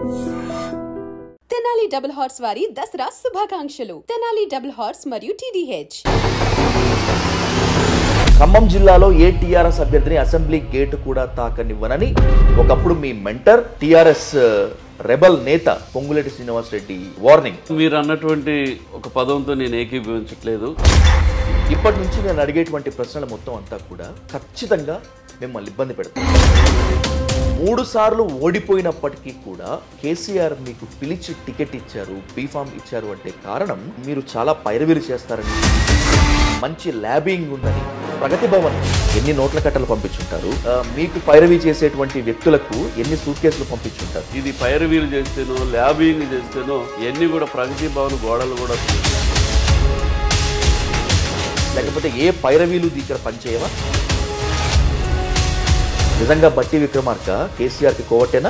Tenali double horse వారి దసరా శుభాకాంక్షలు Tenali double horse మరియు టీడీహెచ్ ఖమ్మం జిల్లాలో ఏ టీఆర్ఎస్ అభ్యర్థిని అసెంబ్లీ గేట్ కూడా తాకనివ్వనని ఒకప్పుడు మీ మెంటర్ టీఆర్ఎస్ రెబల్ నేత పొంగులేటి శ్రీనివాస్ రెడ్డి వార్నింగ్ మీరు అన్నటువంటి ఒక పదంతో నేను ఏకీభవించట్లేదు ఇప్పటి నుంచి నేను అడిగేటువంటి ప్రశ్నలు మొత్తం అంతా కూడా ఖచ్చితంగా మిమ్మల్ని ఇబ్బంది పెడతాం మూడు సార్లు ఓడిపోయినప్పటికీ కూడా కేసీఆర్ మీకు పిలిచి టికెట్ ఇచ్చారు బీఫామ్ ఇచ్చారు అంటే కారణం మీరు చాలా పైరవీలు చేస్తారని మంచి ల్యాబింగ్ ఉందని ప్రగతి భవన్ ఎన్ని నోట్ల కట్టలు పంపించుంటారు ఆ, మీకు పైరవీ చేసేటువంటి వ్యక్తులకు ఎన్ని సూట్ కేసులు పంపించుంటారు ఇది పైరవీలు చేస్తేనో ల్యాబింగ్ చేస్తేనో ఇవన్నీ కూడా ప్రగతి భవన్ గోడలు కూడా లేకపోతే ఏ పైరవీలు ఇక్కడ పనిచేయవా నిజంగా బట్టి విక్రమార్క కేసీఆర్కి కోవట్టేనా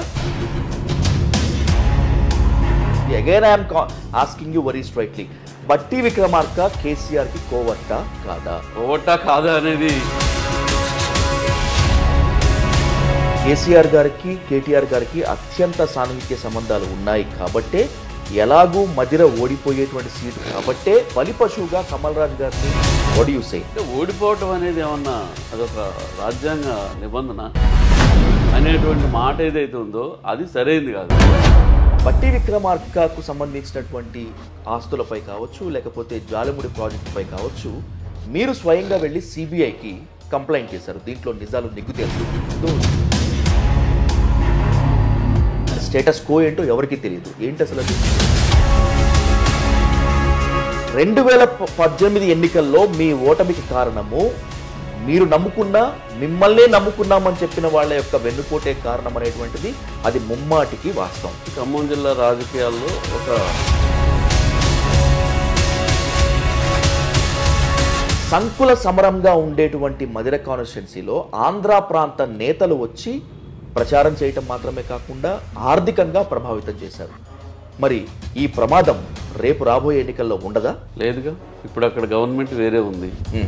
again I'm asking you very straightly Bhatti Vikramarka కేసీఆర్కి కోవట్ట కాదా ఓవటా కాదా అనేది కేసీఆర్ గారికి కేటీఆర్ గారికి అత్యంత సాన్నిహిత్య సంబంధాలు ఉన్నాయి కాబట్టే ఎలాగూ మదిర ఓడిపోయేటువంటి సీటు కాబట్టే బలిపశువుగా కమల్ రాజ్ గారిని ఒడియూసే అంటే ఓడిపోవటం అనేది ఏమన్నా అదొక రాజ్యాంగ నిబంధన అనేటువంటి మాట ఏదైతే ఉందో అది సరైనది కాదు బట్టి విక్రమార్కకు సంబంధించినటువంటి ఆస్తులపై కావచ్చు లేకపోతే జాలముడి ప్రాజెక్టుపై కావచ్చు మీరు స్వయంగా వెళ్ళి సిబిఐకి కంప్లైంట్ చేశారు దీంట్లో నిజాలు నిగ్గు తెలుసు స్టేటస్ కో ఏంటో ఎవరికీ తెలియదు ఏంటి అసలు అది రెండు వేల ప- పద్దెనిమిది ఎన్నికల్లో మీ ఓటమికి కారణము మీరు నమ్ముకున్నా మిమ్మల్నే నమ్ముకున్నామని చెప్పిన వాళ్ళ యొక్క వెన్నుపోటే కారణం అనేటువంటిది అది ముమ్మాటికి వాస్తవం ఖమ్మం జిల్లా రాజకీయాల్లో ఒక సంకుల సమరంగా ఉండేటువంటి మదిర కాన్స్టిట్యున్సీలో ఆంధ్ర ప్రాంత నేతలు వచ్చి ప్రచారం చేయటం మాత్రమే కాకుండా ఆర్థికంగా ప్రభావితం చేశారు మరి ఈ ప్రమాదం రేపు రాబోయే ఎన్నికల్లో ఉండదా లేదుగా ఇప్పుడు అక్కడ గవర్నమెంట్ వేరే ఉంది హ్మ్.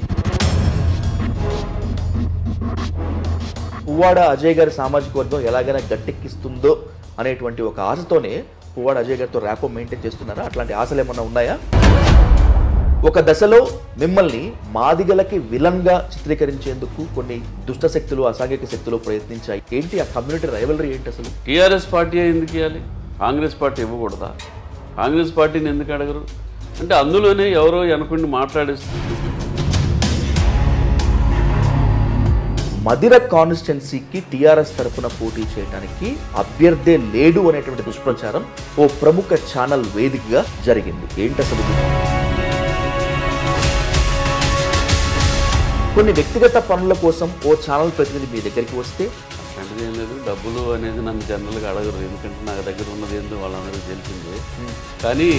పువ్వాడ అజయ్ గారి సామాజిక వర్గం ఎలాగైనా గట్టెక్కిస్తుందో అనేటువంటి ఒక ఆశతోనే పువ్వాడ అజయ్ గారితో ర్యాపో మెయింటైన్ చేస్తున్నారా అట్లాంటి ఆశలు ఏమన్నా ఉన్నాయా ఒక దశలో మిమ్మల్ని మాదిగలకి విలన్గా చిత్రీకరించేందుకు కొన్ని దుష్ట శక్తులు అసాంఘిక శక్తులు ప్రయత్నించాయి ఏంటి ఆ కమ్యూనిటీ రైవలరీ ఏంటి అసలు టీఆర్ఎస్ పార్టీ ఎందుకు ఇవ్వాలి కాంగ్రెస్ పార్టీ ఇవ్వకూడదా కాంగ్రెస్ పార్టీని ఎందుకు అడగరు అంటే అందులోనే ఎవరో అనుకుని మాట్లాడేస్తుంది మదిర కాన్స్టిట్యున్సీకి టీఆర్ఎస్ తరపున పోటీ చేయడానికి అభ్యర్థే లేడు అనేటువంటి దుష్ప్రచారం ఓ ప్రముఖ ఛానల్ వేదికగా జరిగింది ఏంటి అసలు ఇది? కొన్ని వ్యక్తిగత పనుల కోసం ఓ ఛానల్ ప్రతినిధి మీ దగ్గరికి వస్తే అట్లాంటిది ఏం లేదు డబ్బులు అనేది నన్ను జనరల్గా అడగరు ఎందుకంటే నా దగ్గర ఉన్నది ఏందో వాళ్ళందరికీ తెలిసిందే కానీ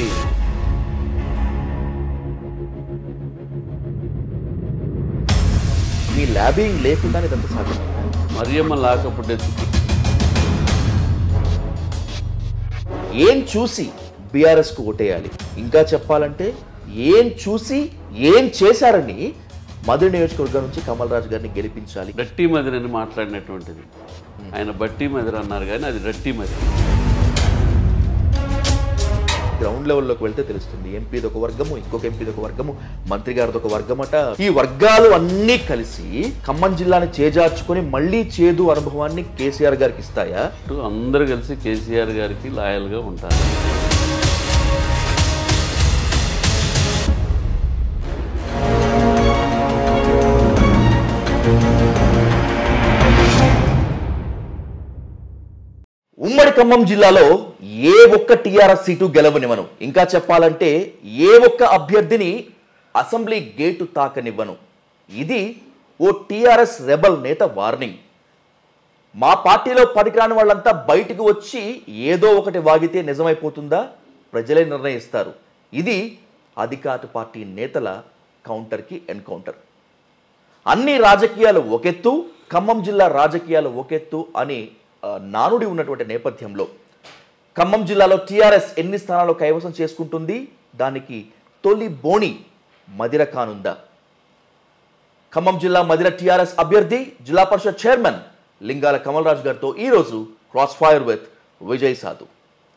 మీ ల్యాబింగ్ లేకుండానే ఇదంతా సాధ్యం మరియమ్మ లాకప్పుడు ఏం చూసి బీఆర్ఎస్ కు ఓటేయాలి ఇంకా చెప్పాలంటే ఏం చూసి ఏం చేశారని మధుర నియోజకవర్గం నుంచి కమల్ రాజు గారిని గెలిపించాలి డట్టి మదిరని మాట్లాడినటువంటిది ఆయన బట్టి మదిర అన్నారు కానీ అది డట్టి మదిర గ్రౌండ్ లెవెల్లోకి వెళ్తే తెలుస్తుంది ఎంపీది ఒక వర్గము ఇంకొక ఎంపీది ఒక వర్గము మంత్రి గారిది ఒక వర్గమట ఈ వర్గాలు అన్నీ కలిసి ఖమ్మం జిల్లాని చేజార్చుకొని మళ్ళీ చేదు అనుభవాన్ని కేసీఆర్ గారికి ఇస్తాయా అటు అందరూ కలిసి కేసీఆర్ గారికి లాయల్గా ఉంటారు ఉమ్మడి ఖమ్మం జిల్లాలో ఏ ఒక్క టీఆర్ఎస్ సీటు గెలవనివ్వను ఇంకా చెప్పాలంటే ఏ ఒక్క అభ్యర్థిని అసెంబ్లీ గేటు తాకనివ్వను ఇది ఓ టీఆర్ఎస్ రెబల్ నేత వార్నింగ్ మా పార్టీలో పనికిరాని వాళ్ళంతా బయటకు వచ్చి ఏదో ఒకటి వాగితే నిజమైపోతుందా ప్రజలే నిర్ణయిస్తారు ఇది అధికార పార్టీ నేతల కౌంటర్కి ఎన్కౌంటర్ అన్ని రాజకీయాలు ఒకెత్తు ఖమ్మం జిల్లా రాజకీయాలు ఒకెత్తు అని ఆ, నానుడి ఉన్నటువంటి నేపథ్యంలో ఖమ్మం జిల్లాలో టీఆర్ఎస్ ఎన్ని స్థానాలు కైవసం చేసుకుంటుంది దానికి తొలి బోణి మదిర కానుందా ఖమ్మం జిల్లా మదిర టీఆర్ఎస్ అభ్యర్థి జిల్లా పరిషత్ చైర్మన్ లింగాల కమల్ రాజు గారితో ఈరోజు క్రాస్ ఫైర్ విత్ విజయ్ సాధు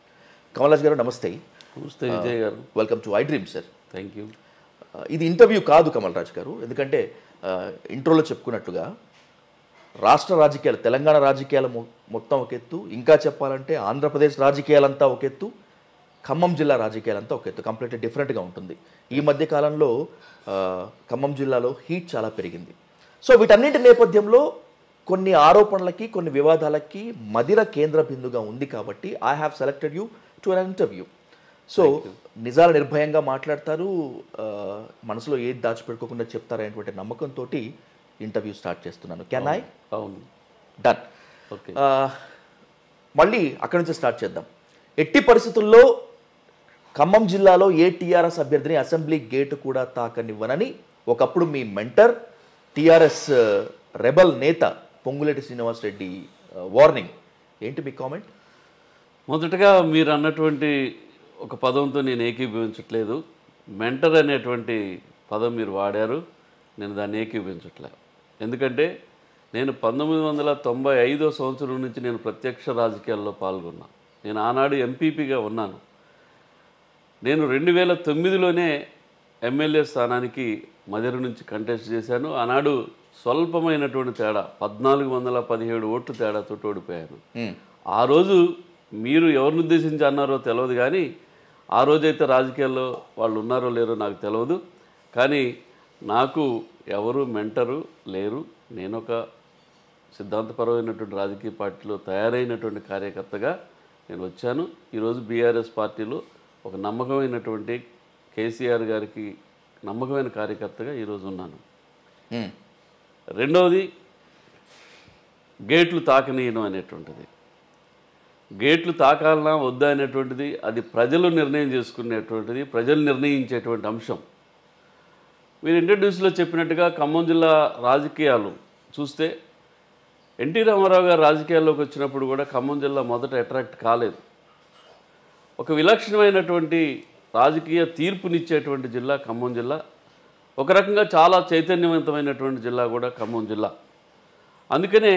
కమలాజ్ గారు నమస్తే నమస్తే విజయ్ గారు welcome to I dream sir thank you ఇది ఇంటర్వ్యూ కాదు కమల్ రాజ్ గారు ఎందుకంటే ఇంట్రోలో చెప్పుకున్నట్టుగా రాష్ట్ర రాజకీయాలు తెలంగాణ రాజకీయాలు మొ- మొత్తం ఒక ఎత్తు ఇంకా చెప్పాలంటే ఆంధ్రప్రదేశ్ రాజకీయాలంతా ఒక ఎత్తు ఖమ్మం జిల్లా రాజకీయాలంతా ఒక ఎత్తు కంప్లీట్లీ డిఫరెంట్గా ఉంటుంది ఈ మధ్య కాలంలో ఆ, ఖమ్మం జిల్లాలో హీట్ చాలా పెరిగింది సో వీటన్నింటి నేపథ్యంలో కొన్ని ఆరోపణలకి కొన్ని వివాదాలకి మదిర కేంద్ర బిందుగా ఉంది కాబట్టి I have selected you to an interview so నిజాలు నిర్భయంగా మాట్లాడతారు ఆ, మనసులో ఏది దాచిపెట్టుకోకుండా చెప్తారనేటువంటి నమ్మకంతో ఇంటర్వ్యూ స్టార్ట్ చేస్తున్నాను కెన్ ఐ అవును డన్ ఓకే మళ్ళీ అక్కడి నుంచి స్టార్ట్ చేద్దాం ఎట్టి పరిస్థితుల్లో ఖమ్మం జిల్లాలో ఏ టీఆర్ఎస్ అభ్యర్థిని అసెంబ్లీ గేటు కూడా తాకనివ్వనని ఒకప్పుడు మీ మెంటర్ టీఆర్ఎస్ రెబల్ నేత పొంగులేటి శ్రీనివాసరెడ్డి వార్నింగ్ ఏంటి మీ కామెంట్ మొదటగా మీరు అన్నటువంటి ఒక పదంతో నేను ఏకీభవించట్లేదు మెంటర్ అనేటువంటి పదం మీరు వాడారు నేను దాన్ని ఏకీభవించట్లే ఎందుకంటే నేను పంతొమ్మిది వందల తొంభై ఐదో సంవత్సరం నుంచి నేను ప్రత్యక్ష రాజకీయాల్లో పాల్గొన్నా నేను ఆనాడు ఎంపీపీగా ఉన్నాను నేను రెండు వేల తొమ్మిదిలోనే ఎమ్మెల్యే స్థానానికి మదిర నుంచి కంటెస్ట్ చేశాను ఆనాడు స్వల్పమైనటువంటి తేడా పద్నాలుగు వందల పదిహేడు ఓట్లు తేడాతో ఓడిపోయాను ఆ రోజు మీరు ఎవరిని ఉద్దేశించి అన్నారో తెలియదు కానీ ఆ రోజైతే రాజకీయాల్లో వాళ్ళు ఉన్నారో లేరో నాకు తెలియదు కానీ నాకు ఎవరు మెంటరు లేరు నేను ఒక సిద్ధాంతపరమైనటువంటి రాజకీయ పార్టీలో తయారైనటువంటి కార్యకర్తగా నేను వచ్చాను ఈరోజు బీఆర్ఎస్ పార్టీలో ఒక నమ్మకమైనటువంటి కేసీఆర్ గారికి నమ్మకమైన కార్యకర్తగా ఈరోజు ఉన్నాను రెండవది గేట్లు తాకనీయడం అనేటువంటిది గేట్లు తాకాలనా వద్దా అనేటువంటిది అది ప్రజలు నిర్ణయం చేసుకునేటువంటిది ప్రజలు నిర్ణయించేటువంటి అంశం మీరు ఇంట్రడ్యూస్లో చెప్పినట్టుగా ఖమ్మం జిల్లా రాజకీయాలు చూస్తే ఎన్టీ రామారావు గారు రాజకీయాల్లోకి వచ్చినప్పుడు కూడా ఖమ్మం జిల్లా మొదట అట్రాక్ట్ కాలేదు ఒక విలక్షణమైనటువంటి రాజకీయ తీర్పునిచ్చేటువంటి జిల్లా ఖమ్మం జిల్లా ఒక రకంగా చాలా చైతన్యవంతమైనటువంటి జిల్లా కూడా ఖమ్మం జిల్లా అందుకనే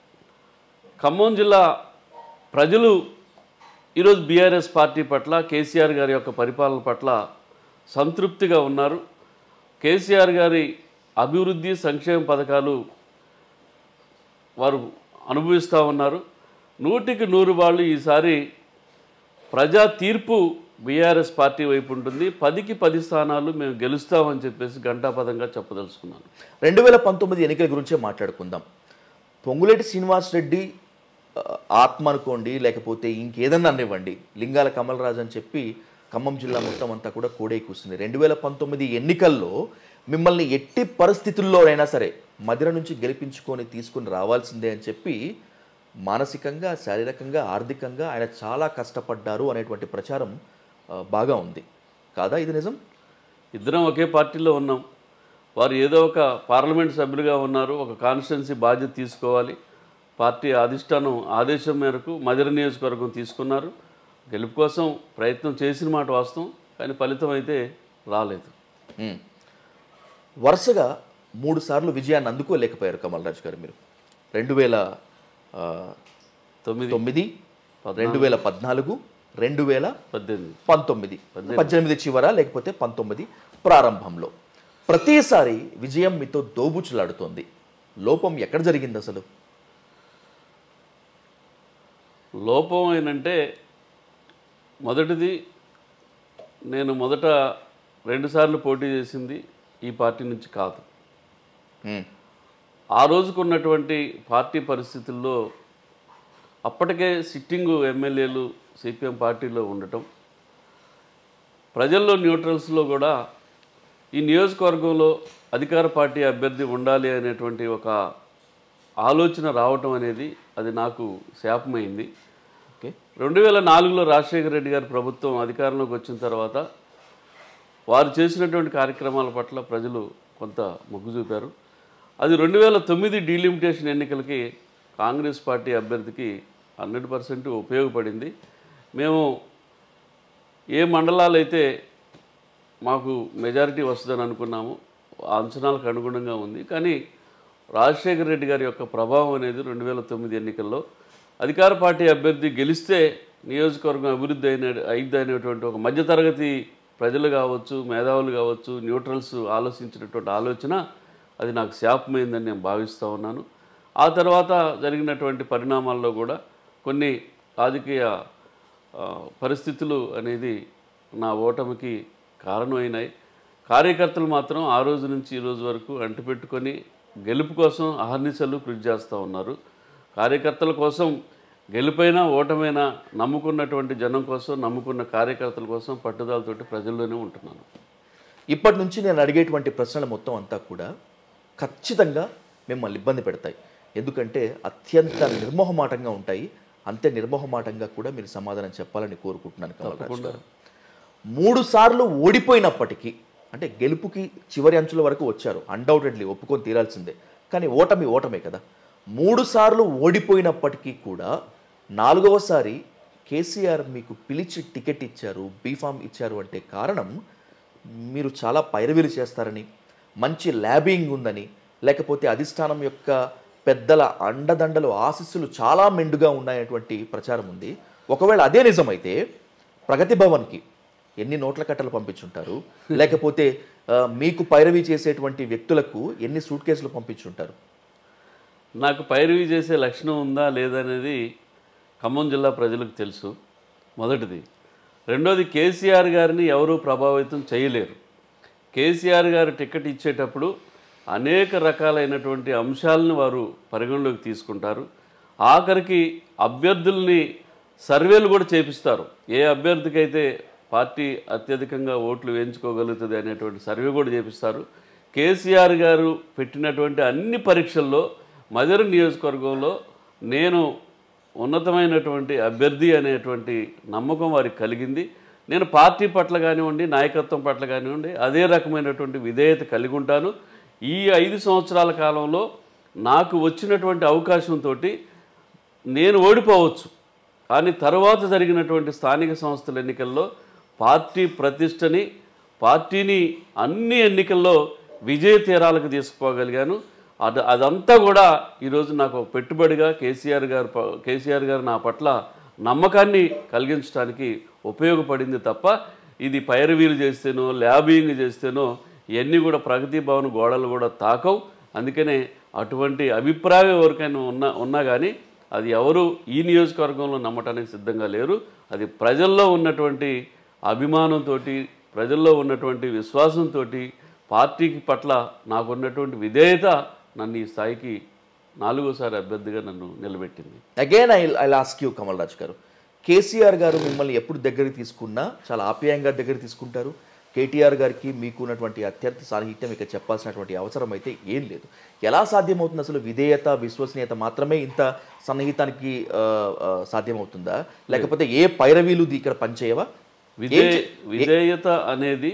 ఖమ్మం జిల్లా ప్రజలు ఈరోజు బీఆర్ఎస్ పార్టీ పట్ల కేసీఆర్ గారి యొక్క పరిపాలన పట్ల సంతృప్తిగా ఉన్నారు కేసీఆర్ గారి అభివృద్ధి సంక్షేమ పథకాలు వారు అనుభవిస్తూ ఉన్నారు నూటికి నూరు వాళ్ళు ఈసారి ప్రజా తీర్పు బీఆర్ఎస్ పార్టీ వైపు ఉంటుంది పదికి పది స్థానాలు మేము గెలుస్తామని చెప్పేసి గంటాపదంగా చెప్పదలుచుకున్నాను రెండు వేల పంతొమ్మిది ఎన్నికల గురించే మాట్లాడుకుందాం పొంగులేటి శ్రీనివాస్ రెడ్డి ఆ, ఆత్మ అనుకోండి లేకపోతే ఇంకేదన్నా అనివ్వండి లింగాల కమల్ రాజ్ అని చెప్పి ఖమ్మం జిల్లా మొత్తం అంతా కూడా కోడే కూస్తుంది రెండు వేల పంతొమ్మిది ఎన్నికల్లో మిమ్మల్ని ఎట్టి పరిస్థితుల్లోనైనా సరే మదిర నుంచి గెలిపించుకొని తీసుకొని రావాల్సిందే అని చెప్పి మానసికంగా శారీరకంగా ఆర్థికంగా ఆయన చాలా కష్టపడ్డారు అనేటువంటి ప్రచారం ఆ, బాగా ఉంది కాదా ఇది నిజం ఇద్దరం ఒకే పార్టీలో ఉన్నాం వారు ఏదో ఒక పార్లమెంట్ సభ్యులుగా ఉన్నారు ఒక కాన్స్టిట్యున్సీ బాధ్యత తీసుకోవాలి పార్టీ అధిష్టానం ఆదేశం మేరకు మదిర నియోజకవర్గం తీసుకున్నారు గెలుపు కోసం ప్రయత్నం చేసిన మాట వాస్తవం కానీ ఫలితం అయితే రాలేదు మ్మ్. వరుసగా మూడు సార్లు విజయాన్ని అందుకోలేకపోయారు కమల్ రాజు గారు మీరు రెండు వేల ఆ, తొమ్మిది తొమ్మిది రెండు వేల పద్నాలుగు రెండు వేల పద్దెనిమిది పంతొమ్మిది పద్దెనిమిది చివర లేకపోతే పంతొమ్మిది ప్రారంభంలో ప్రతిసారి విజయం మీతో దోబుచులాడుతోంది లోపం ఎక్కడ జరిగింది అసలు లోపం ఏంటంటే మొదటిది నేను మొదట రెండుసార్లు పోటీ చేసింది ఈ పార్టీ నుంచి కాదు మ్మ్. ఆ రోజుకున్నటువంటి పార్టీ పరిస్థితుల్లో అప్పటికే సిట్టింగు ఎమ్మెల్యేలు సిపిఎం పార్టీలో ఉండటం ప్రజల్లో న్యూట్రల్స్లో కూడా ఈ నియోజకవర్గంలో అధికార పార్టీ అభ్యర్థి ఉండాలి అనేటువంటి ఒక ఆలోచన రావటం అనేది అది నాకు శాపమైంది ఓకే రెండు వేల నాలుగులో రాజశేఖర రెడ్డి గారి ప్రభుత్వం అధికారంలోకి వచ్చిన తర్వాత వారు చేసినటువంటి కార్యక్రమాల పట్ల ప్రజలు కొంత మొగ్గు చూపారు అది రెండు వేల తొమ్మిది డీలిమిటేషన్ ఎన్నికలకి కాంగ్రెస్ పార్టీ అభ్యర్థికి హండ్రెడ్ పర్సెంట్ ఉపయోగపడింది మేము ఏ మండలాలు అయితే మాకు మెజారిటీ వస్తుందని అనుకున్నాము ఆ అంచనాలకు అనుగుణంగా ఉంది కానీ రాజశేఖర రెడ్డి గారి యొక్క ప్రభావం అనేది రెండు వేల తొమ్మిది ఎన్నికల్లో అధికార పార్టీ అభ్యర్థి గెలిస్తే నియోజకవర్గం అభివృద్ధి అయిన అయింది అనేటువంటి ఒక మధ్యతరగతి ప్రజలు కావచ్చు మేధావులు కావచ్చు న్యూట్రల్స్ ఆలోచించినటువంటి ఆలోచన అది నాకు శాపమైందని నేను భావిస్తూ ఉన్నాను ఆ తర్వాత జరిగినటువంటి పరిణామాల్లో కూడా కొన్ని రాజకీయ ఆ, పరిస్థితులు అనేది నా ఓటమికి కారణమైనాయి కార్యకర్తలు మాత్రం ఆ రోజు నుంచి ఈ రోజు వరకు అంటిపెట్టుకొని గెలుపు కోసం అహర్నిశలు కృషి చేస్తూ ఉన్నారు కార్యకర్తల కోసం గెలుపైనా ఓటమైనా నమ్ముకున్నటువంటి జనం కోసం నమ్ముకున్న కార్యకర్తల కోసం పట్టుదలతోటి ప్రజల్లోనే ఉంటున్నాను ఇప్పటి నుంచి నేను అడిగేటువంటి ప్రశ్నలు మొత్తం అంతా కూడా ఖచ్చితంగా మిమ్మల్ని ఇబ్బంది పెడతాయి ఎందుకంటే అత్యంత నిర్మోహమాటంగా ఉంటాయి అంతే నిర్మోహమాటంగా కూడా మీరు సమాధానం చెప్పాలని కోరుకుంటున్నాను కమల్ గారు మూడు సార్లు ఓడిపోయినప్పటికీ అంటే గెలుపుకి చివరి అంచుల వరకు వచ్చారు అన్డౌటెడ్లీ ఒప్పుకొని తీరాల్సిందే కానీ ఓటమి ఓటమే కదా మూడు సార్లు ఓడిపోయినప్పటికీ కూడా నాలుగవసారి కేసీఆర్ మీకు పిలిచి టికెట్ ఇచ్చారు బీఫామ్ ఇచ్చారు అంటే కారణం మీరు చాలా పైరవీలు చేస్తారని మంచి ల్యాబింగ్ ఉందని లేకపోతే అధిష్టానం యొక్క పెద్దల అండదండలు ఆశీస్సులు చాలా మెండుగా ఉన్నాయటువంటి ప్రచారం ఉంది ఒకవేళ అదే నిజమైతే ప్రగతి భవన్కి ఎన్ని నోట్ల కట్టలు పంపించుంటారు లేకపోతే ఆ, మీకు పైరవీ చేసేటువంటి వ్యక్తులకు ఎన్ని సూట్ కేసులు పంపించుంటారు నాకు పైరవీ చేసే లక్షణం ఉందా లేదనేది ఖమ్మం జిల్లా ప్రజలకు తెలుసు మొదటిది రెండోది కేసీఆర్ గారిని ఎవరూ ప్రభావితం చేయలేరు కేసీఆర్ గారు టికెట్ ఇచ్చేటప్పుడు అనేక రకాలైనటువంటి అంశాలను వారు పరిగణలోకి తీసుకుంటారు ఆఖరికి అభ్యర్థుల్ని సర్వేలు కూడా చేపిస్తారు ఏ అభ్యర్థికైతే పార్టీ అత్యధికంగా ఓట్లు వేయించుకోగలుగుతుంది అనేటువంటి సర్వే కూడా చేపిస్తారు కేసీఆర్ గారు పెట్టినటువంటి అన్ని పరీక్షల్లో మధుర నియోజకవర్గంలో నేను ఉన్నతమైనటువంటి అభ్యర్థి అనేటువంటి నమ్మకం వారికి కలిగింది నేను పార్టీ పట్ల కానివ్వండి నాయకత్వం పట్ల కానివ్వండి అదే రకమైనటువంటి విధేయత కలిగి ఉంటాను ఈ ఐదు సంవత్సరాల కాలంలో నాకు వచ్చినటువంటి అవకాశంతో నేను ఓడిపోవచ్చు కానీ తర్వాత జరిగినటువంటి స్థానిక సంస్థల ఎన్నికల్లో పార్టీ ప్రతిష్టని పార్టీని అన్ని ఎన్నికల్లో విజయ తీరాలకు తీసుకుపోగలిగాను అది అదంతా కూడా ఈరోజు నాకు ఒక పెట్టుబడిగా కేసీఆర్ గారు ప- కేసీఆర్ గారు నా పట్ల నమ్మకాన్ని కలిగించడానికి ఉపయోగపడింది తప్ప ఇది పైరవీలు చేస్తేనో ల్యాబింగ్ చేస్తేనో ఇవన్నీ కూడా ప్రగతి భవన్ గోడలు కూడా తాకవు అందుకనే అటువంటి అభిప్రాయం ఎవరికైనా ఉన్నా ఉన్నా కానీ అది ఎవరు ఈ నియోజకవర్గంలో నమ్మటానికి సిద్ధంగా లేరు అది ప్రజల్లో ఉన్నటువంటి అభిమానంతో ప్రజల్లో ఉన్నటువంటి విశ్వాసంతో పార్టీకి పట్ల నాకున్నటువంటి విధేయత నన్ను ఈ స్థాయికి నాలుగోసారి అభ్యర్థిగా నన్ను నిలబెట్టింది again I I ask you Kamal Raj గారు కేసీఆర్ గారు మిమ్మల్ని ఎప్పుడు దగ్గరికి తీసుకున్నా చాలా ఆప్యాయంగా దగ్గర తీసుకుంటారు కేటీఆర్ గారికి మీకు ఉన్నటువంటి అత్యంత సాహిత్యం ఇక చెప్పాల్సినటువంటి అవసరం అయితే ఏం లేదు ఎలా సాధ్యమవుతుంది అసలు విధేయత విశ్వసనీయత మాత్రమే ఇంత సన్నిహితానికి ఆ, ఆ, సాధ్యమవుతుందా లేకపోతే ఏ పైరవీలు ఇది ఇక్కడ పనిచేయవా విధే ఏం చే- విధేయత అనేది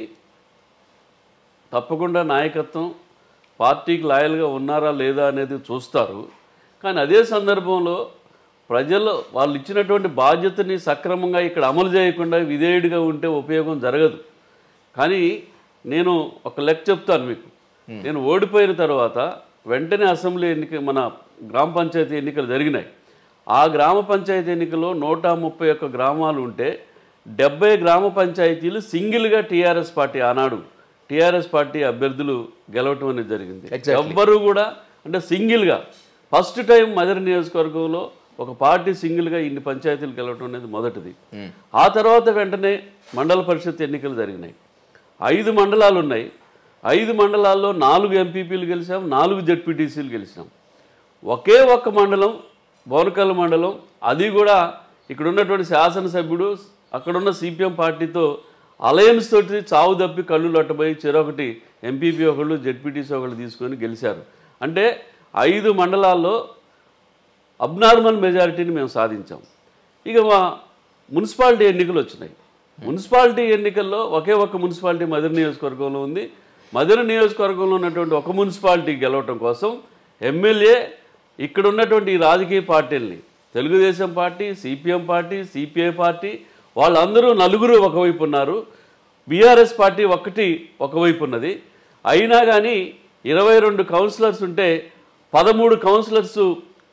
తప్పకుండా నాయకత్వం పార్టీకి లాయల్గా ఉన్నారా లేదా అనేది చూస్తారు కానీ అదే సందర్భంలో ప్రజలు వాళ్ళు ఇచ్చినటువంటి బాధ్యతని సక్రమంగా ఇక్కడ అమలు చేయకుండా విధేయుడిగా ఉంటే ఉపయోగం జరగదు కానీ నేను ఒక లెక్క చెప్తాను మీకు నేను ఓడిపోయిన తర్వాత వెంటనే అసెంబ్లీ ఎన్నిక మన గ్రామ పంచాయతీ ఎన్నికలు జరిగినాయి ఆ గ్రామ పంచాయతీ ఎన్నికలో నూట ముప్పై ఒక్క గ్రామాలు ఉంటే డెబ్బై గ్రామ పంచాయతీలు సింగిల్గా టీఆర్ఎస్ పార్టీ ఆనాడు టీఆర్ఎస్ పార్టీ అభ్యర్థులు గెలవటం అనేది జరిగింది Exactly. ఎవ్వరూ కూడా అంటే సింగిల్గా ఫస్ట్ టైం మదర్ నియోజకవర్గంలో ఒక పార్టీ సింగిల్గా ఇన్ని పంచాయతీలు గెలవటం అనేది మొదటిది ఆ తర్వాత వెంటనే మండల పరిషత్ ఎన్నికలు జరిగినాయి ఐదు మండలాలు ఉన్నాయి ఐదు మండలాల్లో నాలుగు ఎంపీపీలు గెలిచాం నాలుగు జడ్పీటీసీలు గెలిచాం ఒకే ఒక్క మండలం బోనకల్ మండలం అది కూడా ఇక్కడ ఉన్నటువంటి శాసనసభ్యుడు అక్కడున్న సిపిఎం పార్టీతో అలయన్స్ తోటి చావు తప్పి కళ్ళు లొట్టబోయి చెరొకటి ఎంపీపీ ఒకళ్ళు జెడ్పీటీసీ ఒకళ్ళు తీసుకొని గెలిచారు అంటే ఐదు మండలాల్లో అబ్నార్మల్ మెజారిటీని మేము సాధించాం ఇక మా మున్సిపాలిటీ ఎన్నికలు వచ్చినాయి మున్సిపాలిటీ ఎన్నికల్లో ఒకే ఒక్క మున్సిపాలిటీ మధుర నియోజకవర్గంలో ఉంది మధుర నియోజకవర్గంలో ఉన్నటువంటి ఒక మున్సిపాలిటీ గెలవటం కోసం ఎమ్మెల్యే ఇక్కడ ఉన్నటువంటి ఈ రాజకీయ పార్టీల్ని Telugu Desam party CPM party CPI party వాళ్ళందరూ నలుగురు ఒకవైపు ఉన్నారు బీఆర్ఎస్ పార్టీ ఒక్కటి ఒకవైపు ఉన్నది అయినా కానీ ఇరవై రెండు కౌన్సిలర్స్ ఉంటే పదమూడు కౌన్సిలర్స్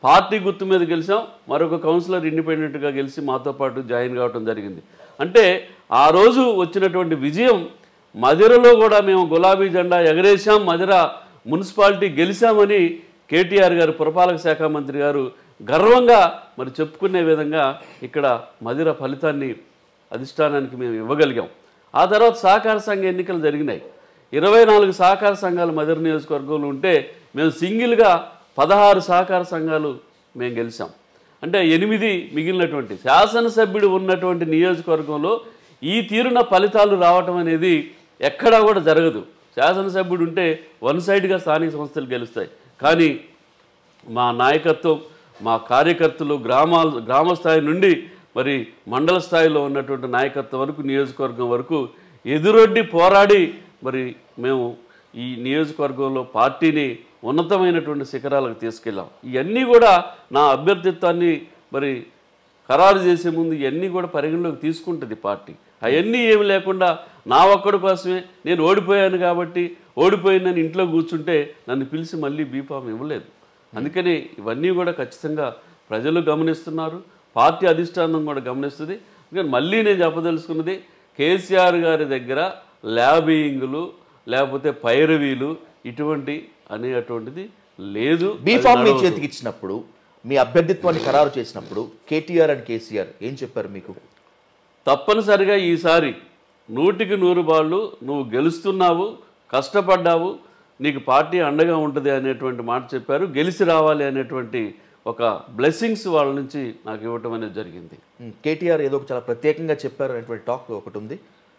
పార్టీ గుర్తు మీద గెలిచాం మరొక కౌన్సిలర్ ఇండిపెండెంట్గా గెలిచి మాతో పాటు జాయిన్ కావడం జరిగింది అంటే ఆ రోజు వచ్చినటువంటి విజయం మదిరలో కూడా మేము గులాబీ జెండా ఎగరేశాం మదిర మున్సిపాలిటీ గెలిచామని కేటీఆర్ గారు పురపాలక శాఖ మంత్రి గారు గర్వంగా మరి చెప్పుకునే విధంగా ఇక్కడ మదిర ఫలితాన్ని అధిష్టానానికి మేము ఇవ్వగలిగాం ఆ తర్వాత సహకార సంఘ ఎన్నికలు జరిగినాయి ఇరవై నాలుగు సహకార సంఘాలు మదిర నియోజకవర్గంలో ఉంటే మేము సింగిల్గా పదహారు సహకార సంఘాలు మేము గెలిచాం అంటే ఎనిమిది మిగిలినటువంటి శాసనసభ్యుడు ఉన్నటువంటి నియోజకవర్గంలో ఈ తీరున ఫలితాలు రావటం అనేది ఎక్కడా కూడా జరగదు శాసనసభ్యుడు ఉంటే వన్ సైడ్గా స్థానిక సంస్థలు గెలుస్తాయి కానీ మా నాయకత్వం మా కార్యకర్తలు గ్రామాల గ్రామ స్థాయి నుండి మరి మండల స్థాయిలో ఉన్నటువంటి నాయకత్వం వరకు నియోజకవర్గం వరకు ఎదురొడ్డి పోరాడి మరి మేము ఈ నియోజకవర్గంలో పార్టీని ఉన్నతమైనటువంటి శిఖరాలకు తీసుకెళ్ళాం ఇవన్నీ కూడా నా అభ్యర్థిత్వాన్ని మరి ఖరారు చేసే ముందు ఇవన్నీ కూడా పరిగణలోకి తీసుకుంటుంది పార్టీ అవన్నీ ఏమి లేకుండా నా ఒక్కడి కోసమే నేను ఓడిపోయాను కాబట్టి ఓడిపోయిందని ఇంట్లో కూర్చుంటే నన్ను పిలిచి మళ్ళీ బీఫామ్ ఇవ్వలేదు అందుకని ఇవన్నీ కూడా ఖచ్చితంగా ప్రజలు గమనిస్తున్నారు పార్టీ అధిష్టానం కూడా గమనిస్తుంది అందుకని మళ్ళీ నేను చెప్పదలుచుకున్నది కేసీఆర్ గారి దగ్గర ల్యాబింగ్లు లేకపోతే పైరవీలు ఇటువంటి అనేటువంటిది లేదు బీ అది ఫామ్ మీ నడవదు. చేతికి ఇచ్చినప్పుడు మీ అభ్యర్థిత్వాన్ని ఖరారు చేసినప్పుడు కేటీఆర్ అండ్ కేసీఆర్ ఏం చెప్పారు మీకు తప్పనిసరిగా ఈసారి నూటికి నూరు బాళ్ళు నువ్వు గెలుస్తున్నావు కష్టపడ్డావు నీకు పార్టీ అండగా ఉంటుంది అనేటువంటి మాట చెప్పారు గెలిచి రావాలి అనేటువంటి ఒక బ్లెస్సింగ్స్ వాళ్ళ నుంచి నాకు ఇవ్వటం అనేది జరిగింది ఉమ్, కేటీఆర్ ఏదో ఒక చాలా ప్రత్యేకంగా చెప్పారు అనేటువంటి టాక్ ఒకటి ఉంది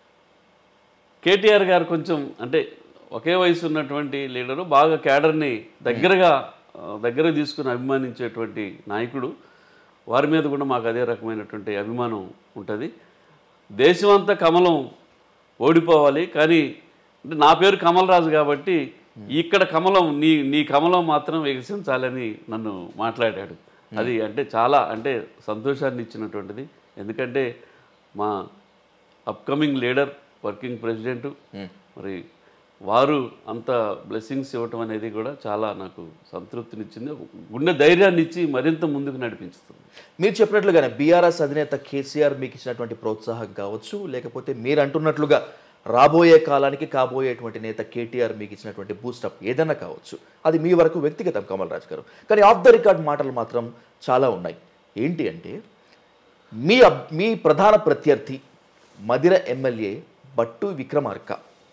కేటీఆర్ గారు కొంచెం అంటే ఒకే వయసు ఉన్నటువంటి లీడరు బాగా క్యాడర్ని దగ్గరగా ఆ, దగ్గర తీసుకుని అభిమానించేటువంటి నాయకుడు వారి మీద కూడా మాకు అదే రకమైనటువంటి అభిమానం ఉంటుంది దేశమంతా కమలం ఓడిపోవాలి కానీ అంటే నా పేరు కమల్ రాజు కాబట్టి ఇక్కడ కమలం నీ నీ కమలం మాత్రం వికసించాలని నన్ను మాట్లాడాడు అది అంటే చాలా అంటే సంతోషాన్ని ఇచ్చినటువంటిది ఎందుకంటే మా అప్కమింగ్ లీడర్ వర్కింగ్ ప్రెసిడెంట్ మరి వారు అంత బ్లెస్సింగ్స్ ఇవ్వటం అనేది కూడా చాలా నాకు సంతృప్తినిచ్చింది గుండె ధైర్యాన్ని ఇచ్చి మరింత ముందుకు నడిపించుతుంది మీరు చెప్పినట్లుగానే బీఆర్ఎస్ అధినేత కేసీఆర్ మీకు ఇచ్చినటువంటి ప్రోత్సాహం కావచ్చు లేకపోతే మీరు అంటున్నట్లుగా రాబోయే కాలానికి కాబోయేటువంటి నేత కేటీఆర్ మీకు ఇచ్చినటువంటి బూస్టప్ ఏదైనా కావచ్చు అది మీ వరకు వ్యక్తిగతం కమల్ రాజ్ గారు కానీ ఆఫ్ ద రికార్డ్ మాటలు మాత్రం చాలా ఉన్నాయి ఏంటి అంటే మీ అబ్- మీ ప్రధాన ప్రత్యర్థి మదిర ఎమ్మెల్యే బట్టు విక్రమార్క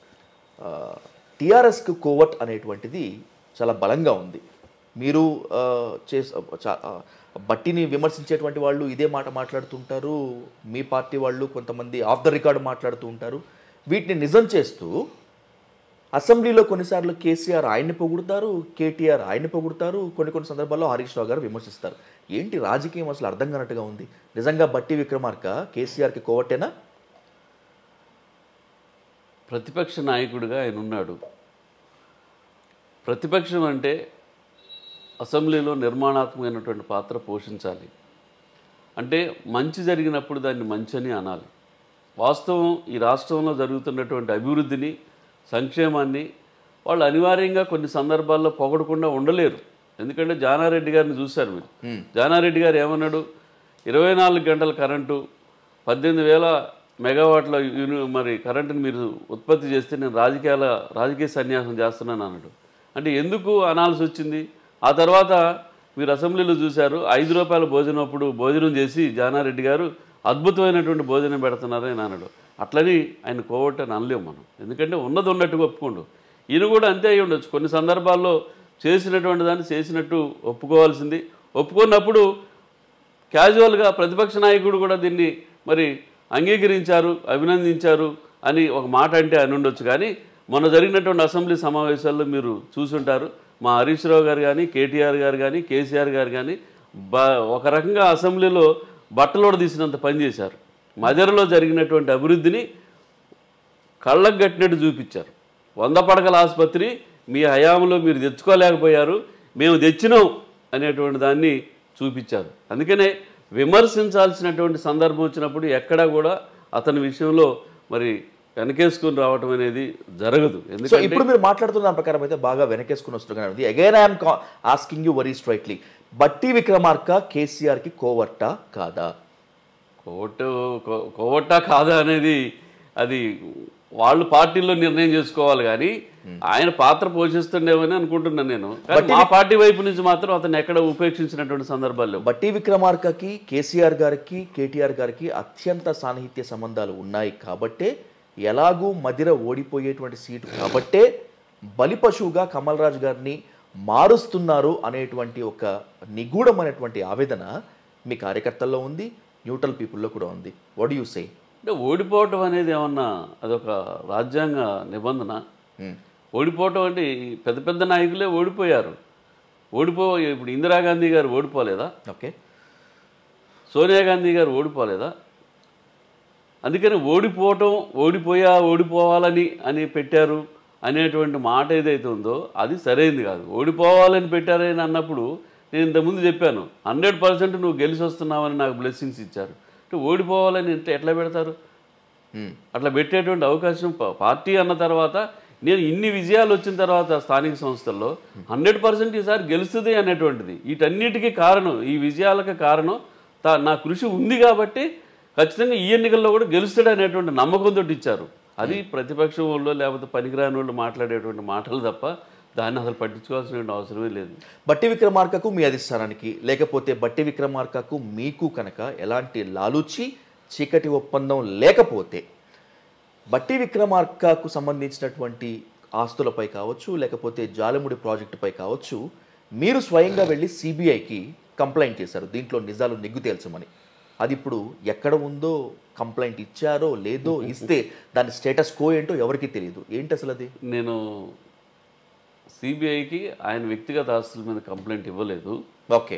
టిఆర్ఎస్కు కోవట్ అనేటువంటిది చాలా బలంగా ఉంది మీరు ఆ, చేస్ చా- ఆ, బట్టిని విమర్శించేటువంటి వాళ్ళు ఇదే మాట మాట్లాడుతుంటారు మీ పార్టీ వాళ్ళు కొంతమంది ఆఫ్ ద రికార్డ్ మాట్లాడుతూ ఉంటారు వీటిని నిజం చేస్తూ అసెంబ్లీలో కొన్నిసార్లు కేసీఆర్ ఆయన్ని పొగుడుతారు కేటీఆర్ ఆయన్ని పొగుడుతారు కొన్ని కొన్ని సందర్భాల్లో హరీష్ రావు గారు విమర్శిస్తారు ఏంటి రాజకీయం అసలు అర్థం కానట్టుగా ఉంది నిజంగా బట్టి విక్రమార్క కేసీఆర్కి కోవట్టేనా ప్రతిపక్ష నాయకుడిగా ఆయన ఉన్నాడు ప్రతిపక్షం అంటే అసెంబ్లీలో నిర్మాణాత్మకమైనటువంటి పాత్ర పోషించాలి అంటే మంచి జరిగినప్పుడు దాన్ని మంచి అని అనాలి వాస్తవం ఈ రాష్ట్రంలో జరుగుతున్నటువంటి అభివృద్ధిని సంక్షేమాన్ని వాళ్ళు అనివార్యంగా కొన్ని సందర్భాల్లో పొగడకుండా ఉండలేరు ఎందుకంటే జానారెడ్డి గారిని చూశారు మీరు జానారెడ్డి గారు ఏమన్నాడు ఇరవై నాలుగు గంటల కరెంటు పద్దెనిమిది వేల మెగావాట్ల యూని మరి కరెంటుని మీరు ఉత్పత్తి చేస్తే నేను రాజకీయాల రాజకీయ సన్యాసం చేస్తున్నాను అన్నాడు అంటే ఎందుకు అనాల్సి వచ్చింది ఆ తర్వాత మీరు అసెంబ్లీలో చూశారు ఐదు రూపాయల భోజనం అప్పుడు భోజనం చేసి జానారెడ్డి గారు అద్భుతమైనటువంటి భోజనం పెడుతున్నారని అన్నాడు అట్లని ఆయన కోవట్టని అనలేము మనం ఎందుకంటే ఉన్నది ఉన్నట్టుగా ఒప్పుకోండు ఈయన కూడా అంతే అయి ఉండొచ్చు కొన్ని సందర్భాల్లో చేసినటువంటి దాన్ని చేసినట్టు ఒప్పుకోవాల్సింది ఒప్పుకున్నప్పుడు క్యాజువల్గా ప్రతిపక్ష నాయకుడు కూడా దీన్ని మరి అంగీకరించారు అభినందించారు అని ఒక మాట అంటే అని ఉండొచ్చు కానీ మొన్న జరిగినటువంటి అసెంబ్లీ సమావేశాల్లో మీరు చూసుంటారు మా హరీష్ రావు గారు కానీ కేటీఆర్ గారు కానీ కేసీఆర్ గారు కానీ బ ఒక రకంగా అసెంబ్లీలో బట్టలోడ తీసినంత పని చేశారు మదర్లో జరిగినటువంటి అభివృద్ధిని కళ్ళకు కట్టినట్టు చూపించారు వంద పడకల ఆసుపత్రి మీ హయాంలో మీరు తెచ్చుకోలేకపోయారు మేము తెచ్చినాం అనేటువంటి దాన్ని చూపించారు అందుకనే విమర్శించాల్సినటువంటి సందర్భం వచ్చినప్పుడు ఎక్కడా కూడా అతని విషయంలో మరి వెనకేసుకుని రావటం అనేది జరగదు సో ఎందుకంటే ఇప్పుడు మీరు మాట్లాడుతున్న దాని ప్రకారం అయితే బాగా వెనకేసుకుని వస్తున్నారు again I'm asking you very straightly Bhatti Vikramarka కేసీఆర్కి కోవర్ట కాదా కోవట్టు కో- కోవట్టా కాదా అనేది అది వాళ్ళు పార్టీలో నిర్ణయం చేసుకోవాలి కానీ ఆయన పాత్ర పోషిస్తుండేమని అనుకుంటున్నాను నేను కానీ మా పార్టీ వైపు నుంచి మాత్రం అతను ఎక్కడ ఉపేక్షించినటువంటి సందర్భాలు లేవు. బట్టి విక్రమార్కకి కేసీఆర్ గారికి కేటీఆర్ గారికి అత్యంత సాన్నిహిత్య సంబంధాలు ఉన్నాయి కాబట్టే ఎలాగూ మదిర ఓడిపోయేటువంటి సీటు కాబట్టే బలిపశువుగా కమల్ రాజ్ గారిని మారుస్తున్నారు అనేటువంటి ఒక నిగూఢమైనటువంటి ఆవేదన మీ కార్యకర్తల్లో ఉంది న్యూట్రల్ పీపుల్లో కూడా ఉంది వాట్ యూ సే అంటే ఓడిపోవటం అనేది ఏమన్నా అదొక రాజ్యాంగ నిబంధన ఓడిపోవటం అంటే ఈ పెద్ద పెద్ద నాయకులే ఓడిపోయారు ఓడిపో ఇప్పుడు ఇందిరాగాంధీ గారు ఓడిపోలేదా ఓకే సోనియా గాంధీ గారు ఓడిపోలేదా అందుకని ఓడిపోవటం ఓడిపోయా ఓడిపోవాలని అని పెట్టారు అనేటువంటి మాట ఏదైతే ఉందో అది సరైనది కాదు ఓడిపోవాలని పెట్టారని అన్నప్పుడు నేను ఇంతకుముందు చెప్పాను హండ్రెడ్ పర్సెంట్ నువ్వు గెలిచి వస్తున్నావని నాకు బ్లెస్సింగ్స్ ఇచ్చారు అంటే ఓడిపోవాలని అంటే ఎట్లా పెడతారు అట్లా పెట్టేటువంటి అవకాశం ప- పార్టీ అన్న తర్వాత నేను ఇన్ని విజయాలు వచ్చిన తర్వాత స్థానిక సంస్థల్లో హండ్రెడ్ పర్సెంట్ ఈసారి గెలుస్తుంది అనేటువంటిది వీటన్నిటికీ కారణం ఈ విజయాలకు కారణం తా నా కృషి ఉంది కాబట్టి ఖచ్చితంగా ఈ ఎన్నికల్లో కూడా గెలుస్తాడు అనేటువంటి నమ్మకంతో ఇచ్చారు అది ప్రతిపక్షం వాళ్ళు లేకపోతే పనికిరాని వాళ్ళు మాట్లాడేటువంటి మాటలు తప్ప దాన్ని అసలు పట్టించుకోవాల్సిన అవసరమే లేదు బట్టి విక్రమార్కకు మీ అధిష్టానానికి లేకపోతే బట్టి విక్రమార్కకు మీకు కనుక ఎలాంటి లాలూచి చీకటి ఒప్పందం లేకపోతే బట్టి విక్రమార్కకు సంబంధించినటువంటి ఆస్తులపై కావచ్చు లేకపోతే జాలముడి ప్రాజెక్టుపై కావచ్చు మీరు స్వయంగా వెళ్ళి సిబిఐకి కంప్లైంట్ చేశారు దీంట్లో నిజాలు నిగ్గు తేల్చమని అది ఇప్పుడు ఎక్కడ ఉందో కంప్లైంట్ ఇచ్చారో లేదో ఇస్తే దాని స్టేటస్ కో ఏంటో ఎవరికీ తెలియదు ఏంటి అసలు అది నేను సిబిఐకి ఆయన వ్యక్తిగత ఆస్తుల మీద కంప్లైంట్ ఇవ్వలేదు ఓకే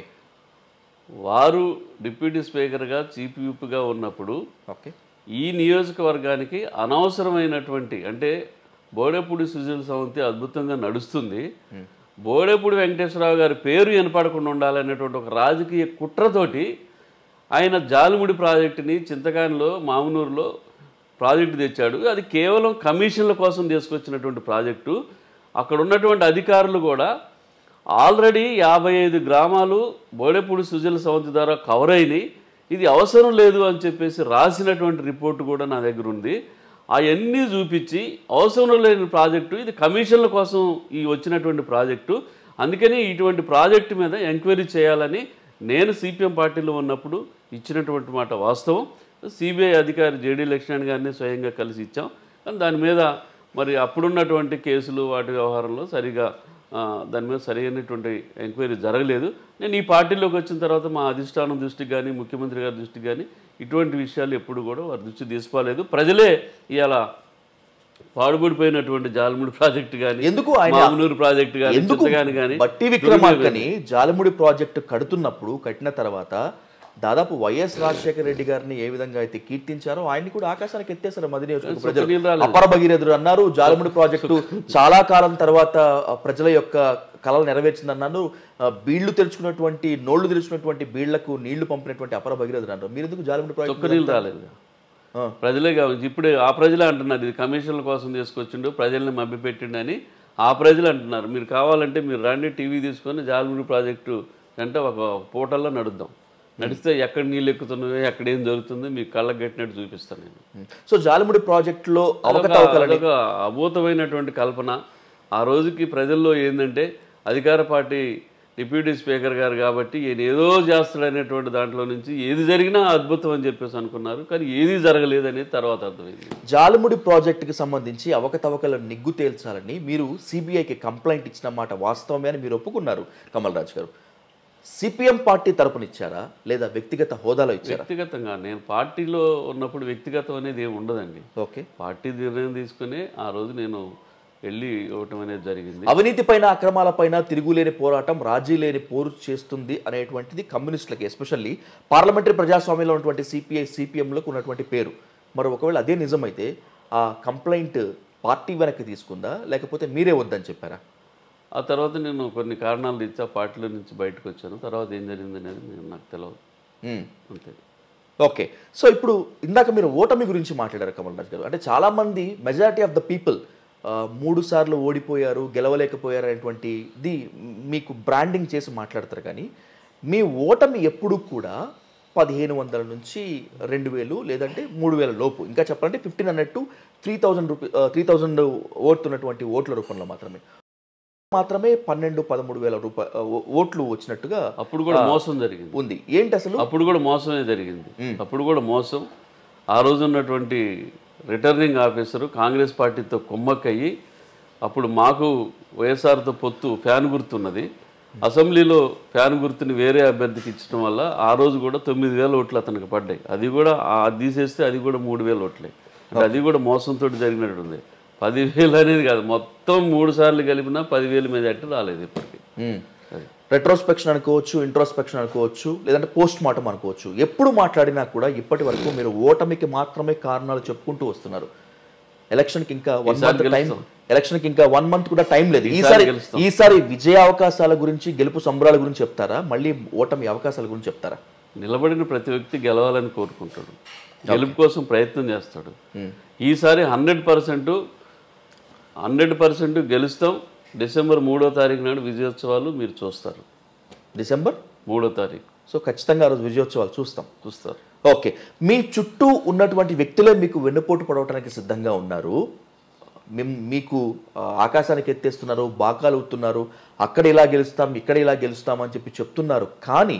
వారు డిప్యూటీ స్పీకర్గా చీఫ్ విప్గా ఉన్నప్పుడు ఓకే ఈ నియోజకవర్గానికి అనవసరమైనటువంటి అంటే బోడేపూడి సుజీల్ సవంతి అద్భుతంగా నడుస్తుంది బోడేపూడి వెంకటేశ్వరరావు గారి పేరు వినపడకుండా ఉండాలనేటువంటి ఒక రాజకీయ కుట్రతోటి ఆయన జాలిముడి ప్రాజెక్టుని చింతకానిలో మామునూరులో ప్రాజెక్టు తెచ్చాడు అది కేవలం కమిషన్ల కోసం తీసుకొచ్చినటువంటి ప్రాజెక్టు అక్కడ ఉన్నటువంటి అధికారులు కూడా ఆల్రెడీ యాభై ఐదు గ్రామాలు బోడేపూడి సుజల సవంతి ద్వారా కవర్ అయినాయి ఇది అవసరం లేదు అని చెప్పేసి రాసినటువంటి రిపోర్టు కూడా నా దగ్గర ఉంది అవన్నీ చూపించి అవసరం లేని ప్రాజెక్టు ఇది కమిషన్ల కోసం ఈ వచ్చినటువంటి ప్రాజెక్టు అందుకని ఇటువంటి ప్రాజెక్టు మీద ఎంక్వైరీ చేయాలని నేను సిపిఎం పార్టీలో ఉన్నప్పుడు ఇచ్చినటువంటి మాట వాస్తవం సిబిఐ అధికారి జేడీ లక్ష్మణ్ గారిని స్వయంగా కలిసి ఇచ్చాం కానీ దాని మీద మరి అప్పుడున్నటువంటి కేసులు వాటి వ్యవహారంలో సరిగా ఆ, దాని మీద సరైనటువంటి ఎంక్వైరీ జరగలేదు నేను ఈ పార్టీలోకి వచ్చిన తర్వాత మా అధిష్టానం దృష్టికి కానీ ముఖ్యమంత్రి గారి దృష్టికి కానీ ఇటువంటి విషయాలు ఎప్పుడు కూడా వారి దృష్టి తీసుకోలేదు ప్రజలే ఇవాళ పాడుబడిపోయినటువంటి జాలముడి ప్రాజెక్టు కానీ ఎందుకు ఆయన- మామనూరు ప్రాజెక్టు కానీ ఎందుకు చింతగాని కానీ బట్టి విక్రమార్కని జాలముడి ప్రాజెక్టు కడుతున్నప్పుడు కట్టిన తర్వాత దాదాపు వైఎస్ రాజశేఖర రెడ్డి గారిని ఏ విధంగా అయితే కీర్తించారో ఆయన్ని కూడా ఆకాశానికి ఎత్తేసారు మది నియోజకవర్గ ప్రజలు నీళ్ళు రాలేదు. అపర భగీరథుడు అన్నారు జాలముడి ప్రాజెక్టు చాలా కాలం తర్వాత ఆ, ప్రజల యొక్క కళలు నెరవేర్చిందన్నారు ఆ, బీళ్లు తెరుచుకున్నటువంటి నోళ్లు తెరుచుకున్నటువంటి బీళ్లకు నీళ్లు పంపినటువంటి అపర భగీరథుడు అన్నారు మీరు ఎందుకు జాలముడి ఒక్క ప్రాజెక్టు నీళ్ళు రాలేదు ఆ. ప్రజలే కావచ్చు ఇప్పుడే ఆ ప్రజలే అంటున్నారు ఇది కమిషన్ల కోసం తీసుకొచ్చిండు ప్రజల్ని మభ్యపెట్టిండు అని ఆ ప్రజలు అంటున్నారు మీరు కావాలంటే మీరు రండి టీవీ తీసుకొని జాలముడి ప్రాజెక్టు అంటే ఒక పోటల్లో నడుద్దాం నడిస్తే ఎక్కడ నీళ్ళు ఎక్కుతున్నాయో ఎక్కడ ఏం జరుగుతుందో మీకు కళ్ళకు కట్టినట్టు చూపిస్తాను నేను సో జాలముడి ప్రాజెక్టులో అదొక అవకతవకలని అదొక అభూతమైనటువంటి కల్పన ఆ రోజుకి ప్రజల్లో ఏంటంటే అధికార పార్టీ డిప్యూటీ స్పీకర్ గారు కాబట్టి ఈయన ఏదో చేస్తాడనేటువంటి దాంట్లో నుంచి ఏది జరిగినా అద్భుతం అని చెప్పేసి అనుకున్నారు కానీ ఏది జరగలేదు అనేది తర్వాత అర్థమైంది జాలముడి ప్రాజెక్టుకి సంబంధించి అవకతవకల నిగ్గు తేల్చాలని మీరు సిబిఐకి కంప్లైంట్ ఇచ్చిన మాట వాస్తవమే అని మీరు ఒప్పుకున్నారు కమల్ రాజ్ గారు సిపిఎం పార్టీ తరపున ఇచ్చారా లేదా వ్యక్తిగత హోదాలో ఇచ్చారా వ్యక్తిగతంగా నేను పార్టీలో ఉన్నప్పుడు వ్యక్తిగతం అనేది ఏమి ఉండదండి ఓకే పార్టీ నిర్ణయం తీసుకుని ఆ రోజు నేను వెళ్ళి ఇవ్వటం అనేది జరిగింది అవినీతి పైన అక్రమాలపైన తిరుగులేని పోరాటం రాజీ లేని పోరు చేస్తుంది అనేటువంటిది కమ్యూనిస్టులకి ఎస్పెషల్లీ పార్లమెంటరీ ప్రజాస్వామ్యంలో ఉన్నటువంటి సిపిఐ సిపిఎంలకు ఉన్నటువంటి పేరు మరి ఒకవేళ అదే నిజమైతే ఆ కంప్లైంట్ పార్టీ వెనక్కి తీసుకుందా లేకపోతే మీరే వద్దని చెప్పారా ఆ తర్వాత నేను కొన్ని కారణాలు ఇచ్చి ఆ పార్టీలో నుంచి బయటకు వచ్చాను తర్వాత ఏం జరిగింది అనేది నేను నాకు తెలియదు మ్మ్. అంతే ఓకే సో ఇప్పుడు ఇందాక మీరు ఓటమి గురించి మాట్లాడారు కమల్ రాజ్ గారు అంటే చాలామంది మెజారిటీ ఆఫ్ ద పీపుల్ మూడు సార్లు ఓడిపోయారు గెలవలేకపోయారు అనేటువంటిది మీకు బ్రాండింగ్ చేసి మాట్లాడతారు కానీ మీ ఓటమి ఎప్పుడు కూడా పదిహేను వందల నుంచి రెండు వేలు లేదంటే మూడు వేల లోపు ఇంకా చెప్పాలంటే fifteen hundred to three thousand rupee three thousand ఓటున్నటువంటి ఓట్ల రూపంలో మాత్రమే మాత్రమే పన్నెండు పదమూడు వేల రూపాయ ఓట్లు వచ్చినట్టుగా అప్పుడు కూడా మోసం జరిగింది ఉంది ఏంటి అసలు అప్పుడు కూడా మోసమే జరిగింది అప్పుడు కూడా మోసం ఆ రోజు ఉన్నటువంటి రిటర్నింగ్ ఆఫీసరు కాంగ్రెస్ పార్టీతో కుమ్మక్కయ్యి అప్పుడు మాకు వైఎస్ఆర్తో పొత్తు ఫ్యాన్ గుర్తున్నది అసెంబ్లీలో ఫ్యాన్ గుర్తుని వేరే అభ్యర్థికి ఇచ్చడం వల్ల ఆ రోజు కూడా తొమ్మిది వేల ఓట్లు అతనికి పడ్డాయి అది కూడా ఆ తీసేస్తే అది కూడా మూడు వేల ఓట్లే అంటే అది కూడా మోసంతో జరిగినట్టుంది పదివేలు అనేది కాదు మొత్తం మూడు సార్లు కలిపినా పదివేలు మీద అట్టు రాలేదు ఇప్పటికి అది. రెట్రోస్పెక్షన్ అనుకోవచ్చు ఇంట్రోస్పెక్షన్ అనుకోవచ్చు లేదంటే పోస్ట్ మార్టం అనుకోవచ్చు ఎప్పుడు మాట్లాడినా కూడా ఇప్పటి వరకు మీరు ఓటమికి మాత్రమే కారణాలు చెప్పుకుంటూ వస్తున్నారు ఎలక్షన్కి ఇంకా వన్ ఈసారి మంత్ టైం గెలుస్తాం. ఎలక్షన్కి ఇంకా వన్ మంత్ కూడా టైం లేదు ఈసారి ఈసారి గెలుస్తాం. ఈసారి విజయ అవకాశాల గురించి గెలుపు సంబరాల గురించి చెప్తారా మళ్ళీ ఓటమి అవకాశాల గురించి చెప్తారా నిలబడిన ప్రతి వ్యక్తి గెలవాలని కోరుకుంటాడు గెలుపు కోసం ప్రయత్నం చేస్తాడు ఈసారి హండ్రెడ్ పర్సెంట్ హండ్రెడ్ పర్సెంట్ గెలుస్తాం డిసెంబర్ మూడో తారీఖు నాడు విజయోత్సవాలు మీరు చూస్తారు డిసెంబర్ మూడో తారీఖు సో ఖచ్చితంగా ఆ రోజు విజయోత్సవాలు చూస్తాం చూస్తారు ఓకే మీ చుట్టూ ఉన్నటువంటి వ్యక్తులే మీకు వెన్నుపోటు పడవటానికి సిద్ధంగా ఉన్నారు మిమ్- మీకు ఆ, ఆకాశానికి ఎత్తేస్తున్నారు బాకాలు అవుతున్నారు అక్కడ ఇలా గెలుస్తాం ఇక్కడ ఇలా గెలుస్తాం అని చెప్పి చెప్తున్నారు కానీ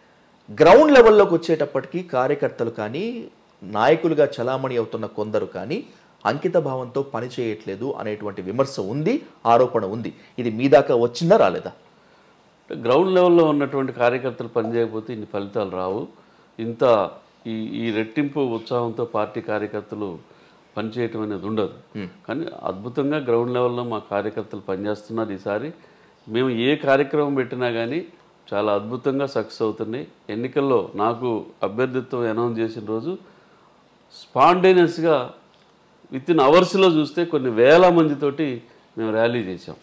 గ్రౌండ్ లెవెల్లోకి వచ్చేటప్పటికి కార్యకర్తలు కానీ నాయకులుగా చలామణి అవుతున్న కొందరు కానీ అంకిత భావంతో పని చేయట్లేదు అనేటువంటి విమర్శ ఉంది ఆరోపణ ఉంది ఇది మీ దాకా వచ్చిందా రాలేదా అంటే గ్రౌండ్ లెవెల్లో ఉన్నటువంటి కార్యకర్తలు పనిచేయకపోతే ఇన్ని ఫలితాలు రావు ఇంత ఈ ఈ రెట్టింపు ఉత్సాహంతో పార్టీ కార్యకర్తలు పనిచేయటం అనేది ఉండదు కానీ అద్భుతంగా గ్రౌండ్ లెవెల్లో మా కార్యకర్తలు పనిచేస్తున్నారు ఈసారి మేము ఏ కార్యక్రమం పెట్టినా కానీ చాలా అద్భుతంగా సక్సెస్ అవుతున్నాయి ఎన్నికల్లో నాకు అభ్యర్థిత్వం అనౌన్స్ చేసిన రోజు స్పాంటేనియస్గా విత్ ఇన్ అవర్స్లో చూస్తే కొన్ని వేల మందితోటి మేము ర్యాలీ చేసాం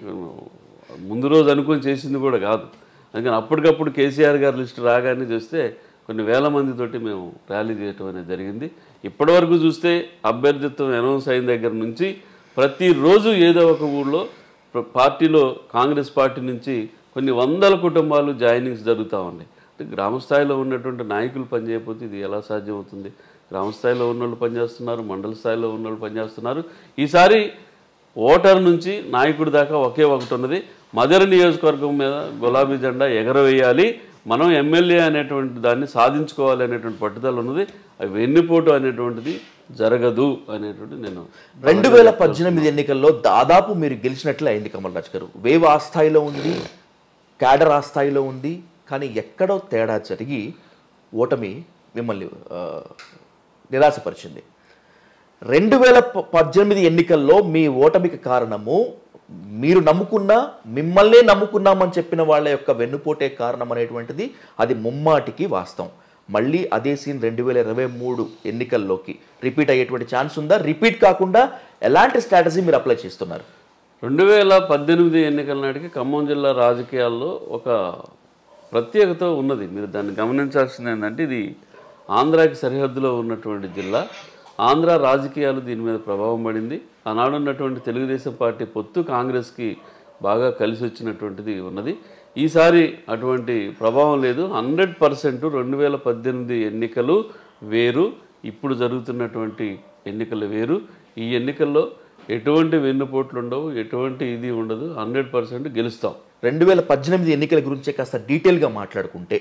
ముందు రోజు అనుకొని చేసింది కూడా కాదు అందుకని అప్పటికప్పుడు కేసీఆర్ గారి లిస్ట్ రాగానే చూస్తే కొన్ని వేల మందితోటి మేము ర్యాలీ చేయటం అనేది జరిగింది ఇప్పటివరకు చూస్తే అభ్యర్థిత్వం అనౌన్స్ అయిన దగ్గర నుంచి ప్రతిరోజు ఏదో ఒక ఊళ్ళో ప్ర- పార్టీలో కాంగ్రెస్ పార్టీ నుంచి కొన్ని వందల కుటుంబాలు జాయినింగ్స్ జరుగుతూ ఉన్నాయి అంటే గ్రామ స్థాయిలో ఉన్నటువంటి నాయకులు పనిచేయకపోతే ఇది ఎలా సాధ్యమవుతుంది గ్రామ స్థాయిలో ఉన్నోళ్ళు పనిచేస్తున్నారు మండల స్థాయిలో ఉన్నోళ్ళు పనిచేస్తున్నారు ఈసారి ఓటర్ నుంచి నాయకుడి దాకా ఒకే ఒకటి ఉన్నది మదర నియోజకవర్గం మీద గులాబీ జెండా ఎగరవేయాలి మనం ఎమ్మెల్యే అనేటువంటి దాన్ని సాధించుకోవాలి అనేటువంటి పట్టుదల ఉన్నది అవి వెన్నుపోటు అనేటువంటిది జరగదు అనేటువంటి నేను రెండు వేల పద్దెనిమిది ఎన్నికల్లో దాదాపు మీరు గెలిచినట్లే అయింది కమల్ రాజ్ గారు వేవ్ ఆ స్థాయిలో ఉంది క్యాడర్ ఆ స్థాయిలో ఉంది కానీ ఎక్కడో తేడా జరిగి ఓటమి మిమ్మల్ని ఆ, నిరాశపరిచింది రెండు వేల ప- పద్దెనిమిది ఎన్నికల్లో మీ ఓటమికి కారణము మీరు నమ్ముకున్న మిమ్మల్నే నమ్ముకున్నామని చెప్పిన వాళ్ళ యొక్క వెన్నుపోటే కారణం అనేటువంటిది అది ముమ్మాటికి వాస్తవం మళ్ళీ అదే సీన్ రెండు వేల ఇరవై మూడు ఎన్నికల్లోకి రిపీట్ అయ్యేటువంటి ఛాన్స్ ఉందా రిపీట్ కాకుండా ఎలాంటి స్ట్రాటజీ మీరు అప్లై చేస్తున్నారు రెండు వేల పద్దెనిమిది ఎన్నికల నాటికి ఖమ్మం జిల్లా రాజకీయాల్లో ఒక ప్రత్యేకత ఉన్నది మీరు దాన్ని గమనించాల్సింది ఏంటంటే ఇది ఆంధ్రాకి సరిహద్దులో ఉన్నటువంటి జిల్లా ఆంధ్ర రాజకీయాలు దీని మీద ప్రభావం పడింది ఆనాడు ఉన్నటువంటి తెలుగుదేశం పార్టీ పొత్తు కాంగ్రెస్కి బాగా కలిసి వచ్చినటువంటిది ఉన్నది ఈసారి అటువంటి ప్రభావం లేదు హండ్రెడ్ పర్సెంట్ రెండు వేల పద్దెనిమిది ఎన్నికలు వేరు ఇప్పుడు జరుగుతున్నటువంటి ఎన్నికలు వేరు ఈ ఎన్నికల్లో ఎటువంటి వెన్నుపోట్లు ఉండవు ఎటువంటి ఇది ఉండదు హండ్రెడ్ పర్సెంట్ గెలుస్తాం రెండు వేల పద్దెనిమిది ఎన్నికల గురించే కాస్త డీటెయిల్గా మాట్లాడుకుంటే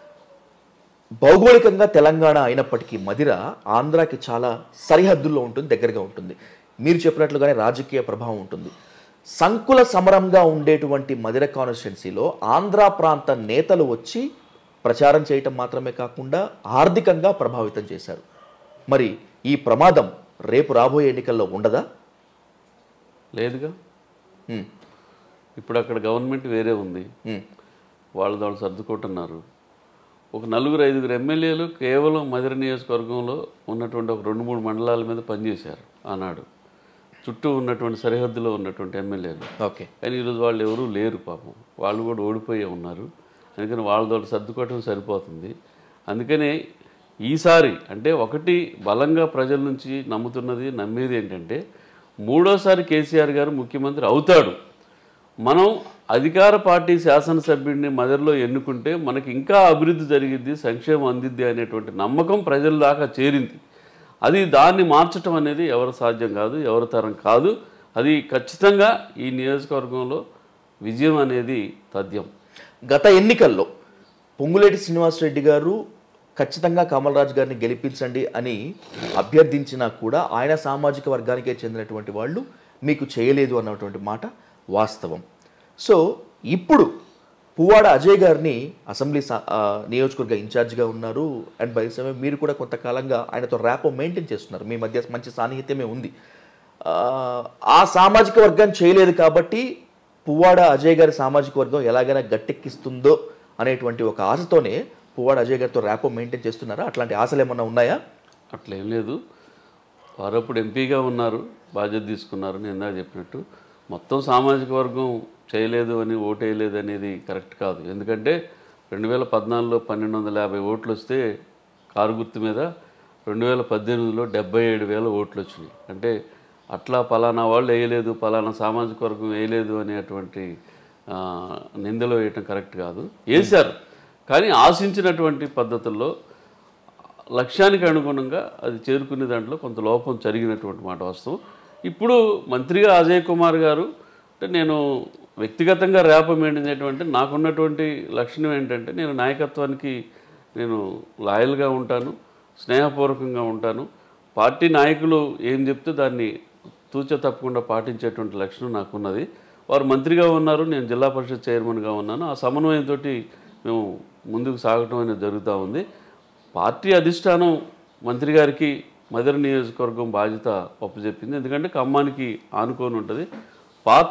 భౌగోళికంగా తెలంగాణ అయినప్పటికీ మదిర ఆంధ్రాకి చాలా సరిహద్దుల్లో ఉంటుంది దగ్గరగా ఉంటుంది మీరు చెప్పినట్లుగానే రాజకీయ ప్రభావం ఉంటుంది సంకుల సమరంగా ఉండేటువంటి మదిర కాన్స్టిట్యున్సీలో ఆంధ్ర ప్రాంత నేతలు వచ్చి ప్రచారం చేయటం మాత్రమే కాకుండా ఆర్థికంగా ప్రభావితం చేశారు మరి ఈ ప్రమాదం రేపు రాబోయే ఎన్నికల్లో ఉండదా లేదుగా హ్మ్. ఇప్పుడు అక్కడ గవర్నమెంట్ వేరే ఉంది హ్మ్. వాళ్ళు వాళ్ళు సర్దుకుంటున్నారు ఒక నలుగురు ఐదుగురు ఎమ్మెల్యేలు కేవలం మధుర నియోజకవర్గంలో ఉన్నటువంటి ఒక రెండు మూడు మండలాల మీద పనిచేశారు ఆనాడు చుట్టూ ఉన్నటువంటి సరిహద్దులో ఉన్నటువంటి ఎమ్మెల్యేలు ఓకే కానీ ఈరోజు వాళ్ళు ఎవరూ లేరు పాపం వాళ్ళు కూడా ఓడిపోయే ఉన్నారు అందుకని వాళ్ళతో సర్దుకోవటం సరిపోతుంది అందుకనే ఈసారి అంటే ఒకటి బలంగా ప్రజల నుంచి నమ్ముతున్నది నమ్మేది ఏంటంటే మూడోసారి కేసీఆర్ గారు ముఖ్యమంత్రి అవుతాడు మనం అధికార పార్టీ శాసనసభ్యుడిని మదర్లో ఎన్నుకుంటే మనకి ఇంకా అభివృద్ధి జరిగిద్ది సంక్షేమం అందిద్ది అనేటువంటి నమ్మకం ప్రజల దాకా చేరింది అది దాన్ని మార్చటం అనేది ఎవరు సాధ్యం కాదు ఎవరి తరం కాదు అది ఖచ్చితంగా ఈ నియోజకవర్గంలో విజయం అనేది తథ్యం గత ఎన్నికల్లో పొంగులేటి శ్రీనివాసరెడ్డి గారు ఖచ్చితంగా కమల్ రాజు గారిని గెలిపించండి అని అభ్యర్థించినా కూడా ఆయన సామాజిక వర్గానికే చెందినటువంటి వాళ్ళు మీకు చేయలేదు అన్నటువంటి మాట వాస్తవం సో ఇప్పుడు పువ్వాడ అజయ్ గారిని అసెంబ్లీ సా- ఆ, నియోజకవర్గ ఇన్ఛార్జిగా ఉన్నారు అండ్ బై సమయం మీరు కూడా కొంతకాలంగా ఆయనతో ర్యాపో మెయింటైన్ చేస్తున్నారు మీ మధ్య మంచి సాన్నిహిత్యమే ఉంది ఆ, ఆ సామాజిక వర్గం చేయలేదు కాబట్టి పువ్వాడ అజయ్ గారి సామాజిక వర్గం ఎలాగైనా గట్టెక్కిస్తుందో అనేటువంటి ఒక ఆశతోనే పువ్వాడ అజయ్ గారితో ర్యాపో మెయింటైన్ చేస్తున్నారా అట్లాంటి ఆశలు ఏమన్నా ఉన్నాయా అట్లేం లేదు వారు అప్పుడు ఎంపీగా ఉన్నారు బాధ్యత తీసుకున్నారు నేను ఇందాక చెప్పినట్టు మొత్తం సామాజిక వర్గం చేయలేదు అని ఓటేయలేదు అనేది కరెక్ట్ కాదు ఎందుకంటే రెండు వేల పద్నాలుగులో పన్నెండు వందల యాభై ఓట్లు వస్తే కారు గుర్తు మీద రెండు వేల పద్దెనిమిదిలో డెబ్బై ఏడు వేల ఓట్లు వచ్చినాయి అంటే అట్లా పలానా వాళ్ళు వేయలేదు పలానా సామాజిక వర్గం వేయలేదు అనేటువంటి ఆ, నిందలు వేయటం కరెక్ట్ కాదు వేశారు కానీ ఆశించినటువంటి పద్ధతుల్లో లక్ష్యానికి అనుగుణంగా అది చేరుకునే దాంట్లో కొంత లోపం జరిగినటువంటి మాట వాస్తవం ఇప్పుడు మంత్రిగా అజయ్ కుమార్ గారు అంటే నేను వ్యక్తిగతంగా ర్యాప్ మెయింటైన్ చేయడం అంటే నాకున్నటువంటి లక్షణం ఏంటంటే నేను నాయకత్వానికి నేను లాయల్గా ఉంటాను స్నేహపూర్వకంగా ఉంటాను పార్టీ నాయకులు ఏం చెప్తే దాన్ని తూచ తప్పకుండా పాటించేటువంటి లక్షణం నాకున్నది వారు మంత్రిగా ఉన్నారు నేను జిల్లా పరిషత్ చైర్మన్గా ఉన్నాను ఆ సమన్వయంతో మేము ముందుకు సాగటం అనేది జరుగుతూ ఉంది పార్టీ అధిష్టానం మంత్రి గారికి మదర్ నియోజకవర్గం బాధ్యత ఒప్పచెప్పింది ఎందుకంటే ఖమ్మానికి ఆనుకొని ఉంటుంది పాత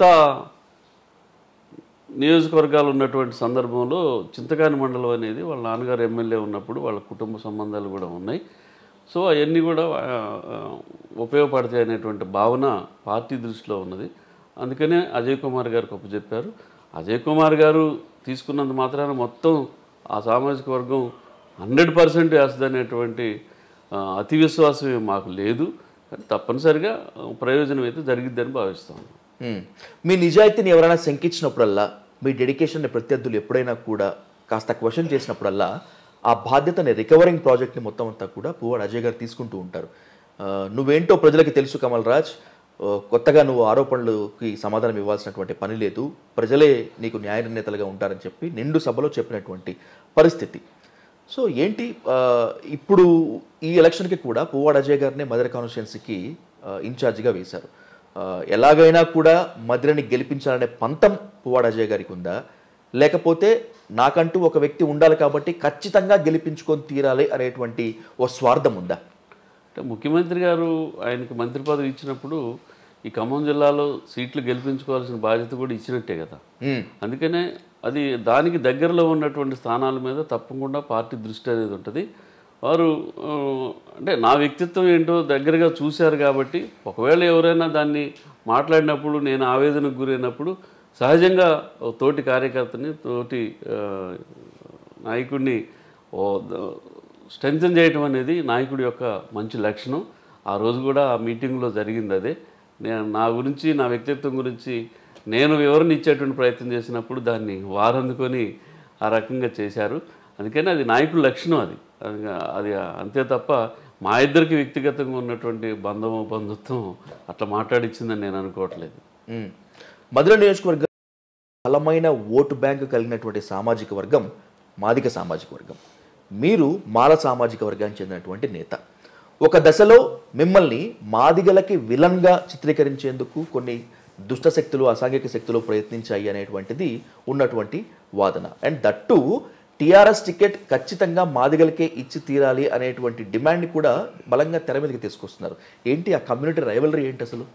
నియోజకవర్గాలు ఉన్నటువంటి సందర్భంలో చింతకాని మండలం అనేది వాళ్ళ నాన్నగారు ఎమ్మెల్యే ఉన్నప్పుడు వాళ్ళ కుటుంబ సంబంధాలు కూడా ఉన్నాయి సో అవన్నీ కూడా ఆ, ఆ, ఉపయోగపడతాయి అనేటువంటి భావన పార్టీ దృష్టిలో ఉన్నది అందుకనే అజయ్ కుమార్ గారికి ఒప్పచెప్పారు అజయ్ కుమార్ గారు తీసుకున్నంత మాత్రాన మొత్తం ఆ సామాజిక వర్గం హండ్రెడ్ పర్సెంట్ వేస్తుందనేటువంటి ఆ, అతి విశ్వాసం ఏం మాకు లేదు కానీ తప్పనిసరిగా ఆ, ప్రయోజనం అయితే జరిగిద్దని భావిస్తాను మ్మ్. మీ నిజాయితీని ఎవరైనా శంకించినప్పుడల్లా మీ డెడికేషన్ని ప్రత్యర్థులు ఎప్పుడైనా కూడా కాస్త క్వశ్చన్ చేసినప్పుడల్లా ఆ బాధ్యతని రికవరింగ్ ప్రాజెక్ట్ని మొత్తం అంతా కూడా పువ్వాడు అజయ్ గారు తీసుకుంటూ ఉంటారు ఆ, నువ్వేంటో ప్రజలకి తెలుసు కమల్ రాజ్ ఆ, కొత్తగా నువ్వు ఆరోపణలకి సమాధానం ఇవ్వాల్సినటువంటి పని లేదు ప్రజలే నీకు న్యాయ నిర్ణేతలుగా ఉంటారని చెప్పి నిండు సభలో చెప్పినటువంటి పరిస్థితి సో ఏంటి ఆ, ఇప్పుడు ఈ ఎలక్షన్కి కూడా పువ్వాడ అజయ్ గారిని మదర్ కాన్స్టిట్యున్సీకి ఇన్ఛార్జిగా వేశారు ఆ, ఎలాగైనా కూడా మధురని గెలిపించాలనే పంతం పువ్వాడ అజయ్ గారికి ఉందా లేకపోతే నాకంటూ ఒక వ్యక్తి ఉండాలి కాబట్టి ఖచ్చితంగా గెలిపించుకొని తీరాలి అనేటువంటి ఓ స్వార్థం ఉందా అంటే ముఖ్యమంత్రి గారు ఆయనకి మంత్రి పదవి ఇచ్చినప్పుడు ఈ ఖమ్మం జిల్లాలో సీట్లు గెలిపించుకోవాల్సిన బాధ్యత కూడా ఇచ్చినట్టే కదా మ్మ్. అందుకనే అది దానికి దగ్గరలో ఉన్నటువంటి స్థానాల మీద తప్పకుండా పార్టీ దృష్టి అనేది ఉంటుంది వారు ఆ, అంటే నా వ్యక్తిత్వం ఏంటో దగ్గరగా చూశారు కాబట్టి ఒకవేళ ఎవరైనా దాన్ని మాట్లాడినప్పుడు నేను ఆవేదనకు గురైనప్పుడు సహజంగా ఓ తోటి కార్యకర్తని తోటి ఆ, నాయకుడిని ఓ స్ట్రెంగ్తన్ చేయటం అనేది నాయకుడి యొక్క మంచి లక్షణం ఆ రోజు కూడా ఆ మీటింగ్లో జరిగింది అదే నేను నా గురించి నా వ్యక్తిత్వం గురించి నేను వివరణ ఇచ్చేటువంటి ప్రయత్నం చేసినప్పుడు దాన్ని వారందుకొని ఆ రకంగా చేశారు అందుకని అది నాయకుడి లక్షణం అది అది అది అంతే తప్ప మా ఇద్దరికి వ్యక్తిగతంగా ఉన్నటువంటి బంధము బంధుత్వం అట్లా మాట్లాడిచ్చిందని నేను అనుకోవట్లేదు మ్మ్. మధుర నియోజకవర్గం బలమైన ఓటు బ్యాంకు కలిగినటువంటి సామాజిక వర్గం మాదిక సామాజిక వర్గం మీరు మాల సామాజిక వర్గానికి చెందినటువంటి నేత ఒక దశలో మిమ్మల్ని మాదిగలకి విలన్గా చిత్రీకరించేందుకు కొన్ని దుష్ట శక్తులు అసాంఘిక శక్తులు ప్రయత్నించాయి అనేటువంటిది ఉన్నటువంటి వాదన అండ్ దట్టు టీఆర్ఎస్ టికెట్ ఖచ్చితంగా మాదిగలకే ఇచ్చి తీరాలి అనేటువంటి డిమాండ్ కూడా బలంగా తెర మీదకి తీసుకొస్తున్నారు ఏంటి ఆ కమ్యూనిటీ రైవలరీ ఏంటి అసలు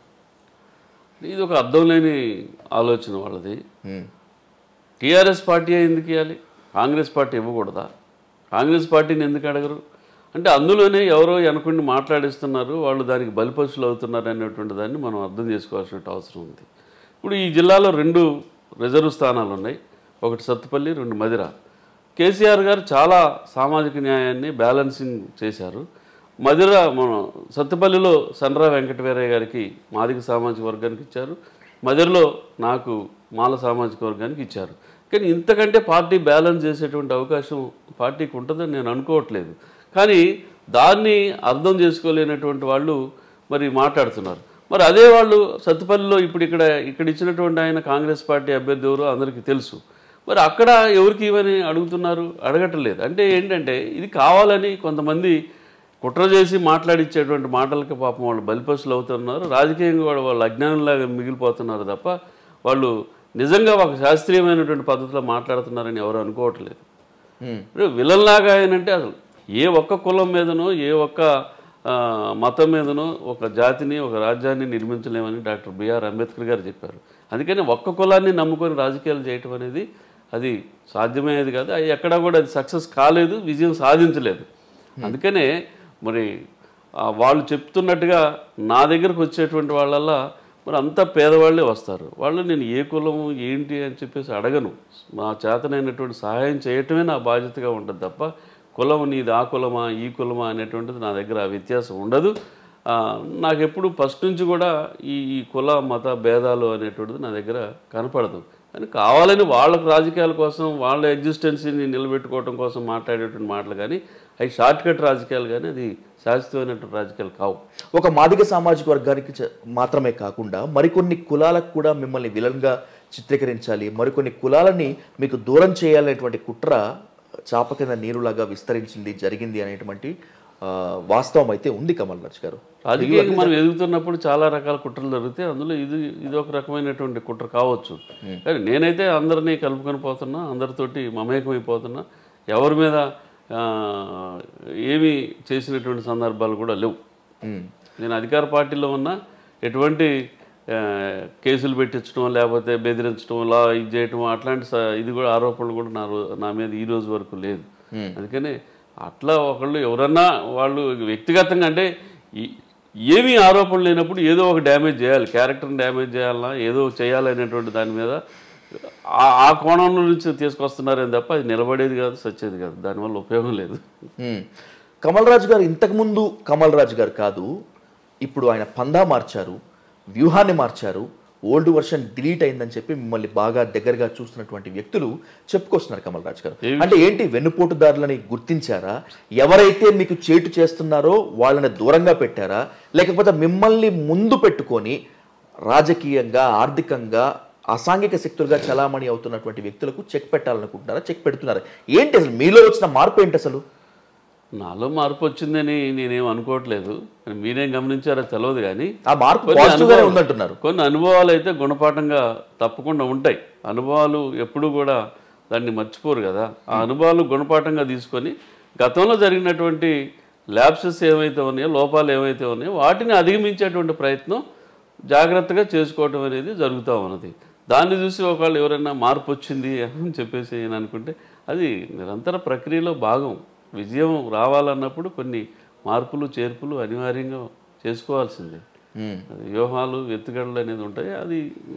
ఇది ఒక అర్థం లేని ఆలోచన వాళ్ళది మ్మ్. టీఆర్ఎస్ పార్టీ ఎందుకు ఇవ్వాలి కాంగ్రెస్ పార్టీ ఇవ్వకూడదా కాంగ్రెస్ పార్టీని ఎందుకు అడగరు అంటే అందులోనే ఎవరో అనుకుని మాట్లాడిస్తున్నారు వాళ్ళు దానికి బలిపశులు అవుతున్నారు అనేటువంటి దాన్ని మనం అర్థం చేసుకోవాల్సిన అవసరం ఉంది ఇప్పుడు ఈ జిల్లాలో రెండు రిజర్వ్ స్థానాలు ఉన్నాయి ఒకటి సత్తుపల్లి రెండు మదిర కేసీఆర్ గారు చాలా సామాజిక న్యాయాన్ని బ్యాలెన్సింగ్ చేశారు మదిర మన సత్తుపల్లిలో సన్రా వెంకటవీరయ్య గారికి మాదిక సామాజిక వర్గానికి ఇచ్చారు మదర్లో నాకు మాల సామాజిక వర్గానికి ఇచ్చారు కానీ ఇంతకంటే పార్టీ బ్యాలెన్స్ చేసేటువంటి అవకాశం పార్టీకి ఉంటుందని నేను అనుకోవట్లేదు కానీ దాన్ని అర్థం చేసుకోలేనటువంటి వాళ్ళు మరి మాట్లాడుతున్నారు మరి అదే వాళ్ళు సత్తుపల్లిలో ఇప్పుడు ఇక్కడ ఇక్కడ ఇచ్చినటువంటి ఆయన కాంగ్రెస్ పార్టీ అభ్యర్థి ఎవరో అందరికీ తెలుసు మరి అక్కడ ఎవరికి ఇవని అడుగుతున్నారు అడగటం అంటే ఏంటంటే ఇది కావాలని కొంతమంది కుట్ర చేసి మాట్లాడిచ్చేటువంటి మాటలకి పాపం వాళ్ళు బలిపసులు అవుతున్నారు రాజకీయంగా కూడా వాళ్ళు అజ్ఞానంలాగా మిగిలిపోతున్నారు తప్ప వాళ్ళు నిజంగా ఒక శాస్త్రీయమైనటువంటి పద్ధతిలో మాట్లాడుతున్నారని ఎవరు అనుకోవట్లేదు ఉమ్, ఇప్పుడు విలన్లాగా ఆయనంటే అసలు ఏ ఒక్క కులం మీదనో ఏ ఒక్క ఆ, మతం మీదనో ఒక జాతిని ఒక రాజ్యాన్ని నిర్మించలేమని డాక్టర్ బిఆర్ అంబేద్కర్ గారు చెప్పారు అందుకని ఒక్క కులాన్ని నమ్ముకొని రాజకీయాలు చేయటం అనేది అది సాధ్యమయ్యేది కాదు అది ఎక్కడా కూడా అది సక్సెస్ కాలేదు విజయం సాధించలేదు అందుకనే మరి ఆ, వాళ్ళు చెప్తున్నట్టుగా నా దగ్గరకు వచ్చేటువంటి వాళ్ళల్లా మరి అంతా పేదవాళ్ళే వస్తారు వాళ్ళు నేను ఏ కులము ఏంటి అని చెప్పేసి అడగను మా చేతనైనటువంటి సహాయం చేయటమే నా బాధ్యతగా ఉంటుంది తప్ప కులం నీది ఆ కులమా ఈ కులమా అనేటువంటిది నా దగ్గర ఆ వ్యత్యాసం ఉండదు ఆ, నాకు ఎప్పుడు ఫస్ట్ నుంచి కూడా ఈ ఈ కుల మత భేదాలు అనేటువంటిది నా దగ్గర కనపడదు కానీ కావాలని వాళ్ళకు రాజకీయాల కోసం వాళ్ళ ఎగ్జిస్టెన్సీని నిలబెట్టుకోవడం కోసం మాట్లాడేటువంటి మాటలు కానీ అవి షార్ట్ కట్ రాజకీయాలు కానీ అది శాశ్వతమైనటువంటి రాజకీయాలు కావు ఒక మాదిగ సామాజిక వర్గానికి చ- మాత్రమే కాకుండా మరికొన్ని కులాలకు కూడా మిమ్మల్ని విలన్గా చిత్రీకరించాలి మరికొన్ని కులాలని మీకు దూరం చేయాలనేటువంటి కుట్ర చాప కింద నీరులాగా విస్తరించింది జరిగింది అనేటువంటి ఆ, వాస్తవం అయితే ఉంది కమల్ రాజ్ గారు రాజకీయంగా మనం ఎదుగుతున్నప్పుడు చాలా రకాల కుట్రలు జరుగుతాయి అందులో ఇది ఇది ఒక రకమైనటువంటి కుట్ర కావచ్చు కానీ నేనైతే అందరినీ కలుపుకొని పోతున్నా అందరితోటి మమేకమైపోతున్నా ఎవరి మీద ఆ, ఏమీ చేసినటువంటి సందర్భాలు కూడా లేవు ఉమ్, నేను అధికార పార్టీలో ఉన్నా ఎటువంటి ఆ, కేసులు పెట్టించడం లేకపోతే బెదిరించడం లా ఇది చేయటం అట్లాంటి స- ఇది కూడా ఆరోపణలు కూడా నా రో- నా మీద ఈ రోజు వరకు లేదు అందుకని అట్లా ఒకళ్ళు ఎవరన్నా వాళ్ళు వ్యక్తిగతంగా అంటే ఈ- ఏమీ ఆరోపణలు లేనప్పుడు ఏదో ఒక డ్యామేజ్ చేయాలి క్యారెక్టర్ని డ్యామేజ్ చేయాలన్నా ఏదో చేయాలనేటువంటి దాని మీద ఆ- ఆ కోణం నుంచి తీసుకొస్తున్నారని తప్ప అది నిలబడేది కాదు సచ్చేది కాదు దానివల్ల ఉపయోగం లేదు ఉమ్. కమల్ రాజు గారు ఇంతకుముందు కమల్ రాజు గారు కాదు ఇప్పుడు ఆయన పందా మార్చారు వ్యూహాన్ని మార్చారు ఓల్డ్ వర్షన్ డిలీట్ అయిందని చెప్పి మిమ్మల్ని బాగా దగ్గరగా చూస్తున్నటువంటి వ్యక్తులు చెప్పుకొస్తున్నారు కమల్ రాజు గారు అంటే ఏంటి వెన్నుపోటుదారులని గుర్తించారా ఎవరైతే మీకు చేటు చేస్తున్నారో వాళ్ళని దూరంగా పెట్టారా లేకపోతే మిమ్మల్ని ముందు పెట్టుకొని రాజకీయంగా ఆర్థికంగా అసాంఘిక శక్తులుగా చలామణి అవుతున్నటువంటి వ్యక్తులకు చెక్ పెట్టాలనుకుంటున్నారా చెక్ పెడుతున్నారా ఏంటి అసలు మీలో వచ్చిన మార్పు ఏంటి అసలు నాలో మార్పు వచ్చిందని నేనేం అనుకోవట్లేదు మరి మీరేం గమనించారో తెలియదు కానీ ఆ మార్పు కొన్ని పాజిటివ్ గానే అనుభవాలు- ఉందంటున్నారు కొన్ని అనుభవాలు అయితే గుణపాఠంగా తప్పకుండా ఉంటాయి అనుభవాలు ఎప్పుడూ కూడా దాన్ని మర్చిపోరు కదా ఆ అనుభవాలు గుణపాఠంగా తీసుకొని గతంలో జరిగినటువంటి ల్యాబ్సెస్ ఏమైతే ఉన్నాయో లోపాలు ఏమైతే ఉన్నాయో వాటిని అధిగమించేటువంటి ప్రయత్నం జాగ్రత్తగా చేసుకోవటం అనేది జరుగుతూ ఉన్నది దాన్ని చూసి ఒకళ్ళు ఎవరైనా మార్పు వచ్చింది అని చెప్పేసి నేను అనుకుంటే అది నిరంతర ప్రక్రియలో భాగం విజయం రావాలన్నప్పుడు కొన్ని మార్పులు చేర్పులు అనివార్యంగా చేసుకోవాల్సిందే అది వ్యూహాలు ఎత్తుగడలు అనేది ఉంటాయి అది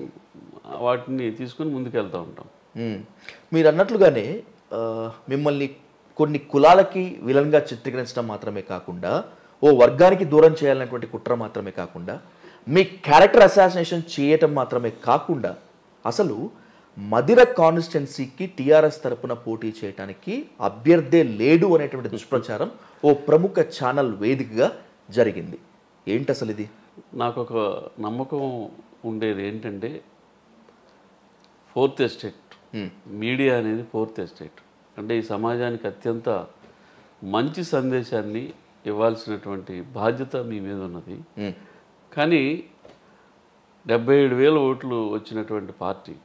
వాటిని తీసుకొని ముందుకెళ్తూ ఉంటాం మ్మ్. మీరు అన్నట్లుగానే ఆ, మిమ్మల్ని కొన్ని కులాలకి విలన్గా చిత్రీకరించడం మాత్రమే కాకుండా ఓ వర్గానికి దూరం చేయాలనేటువంటి కుట్ర మాత్రమే కాకుండా మీ క్యారెక్టర్ అసాసినేషన్ చేయటం మాత్రమే కాకుండా అసలు మదిర కాన్స్టిట్యున్సీకి టీఆర్ఎస్ తరపున పోటీ చేయడానికి అభ్యర్థే లేడు అనేటువంటి దుష్ప్రచారం ఓ ప్రముఖ ఛానల్ వేదికగా జరిగింది ఏంటి అసలు ఇది నాకు ఒక నమ్మకం ఉండేది ఏంటంటే ఫోర్త్ ఎస్టేట్ మీడియా అనేది ఫోర్త్ ఎస్టేట్ అంటే ఈ సమాజానికి అత్యంత మంచి సందేశాన్ని ఇవ్వాల్సినటువంటి బాధ్యత మీ మీద ఉన్నది మ్మ్. కానీ డెబ్బై ఏడు వేల ఓట్లు వచ్చినటువంటి పార్టీ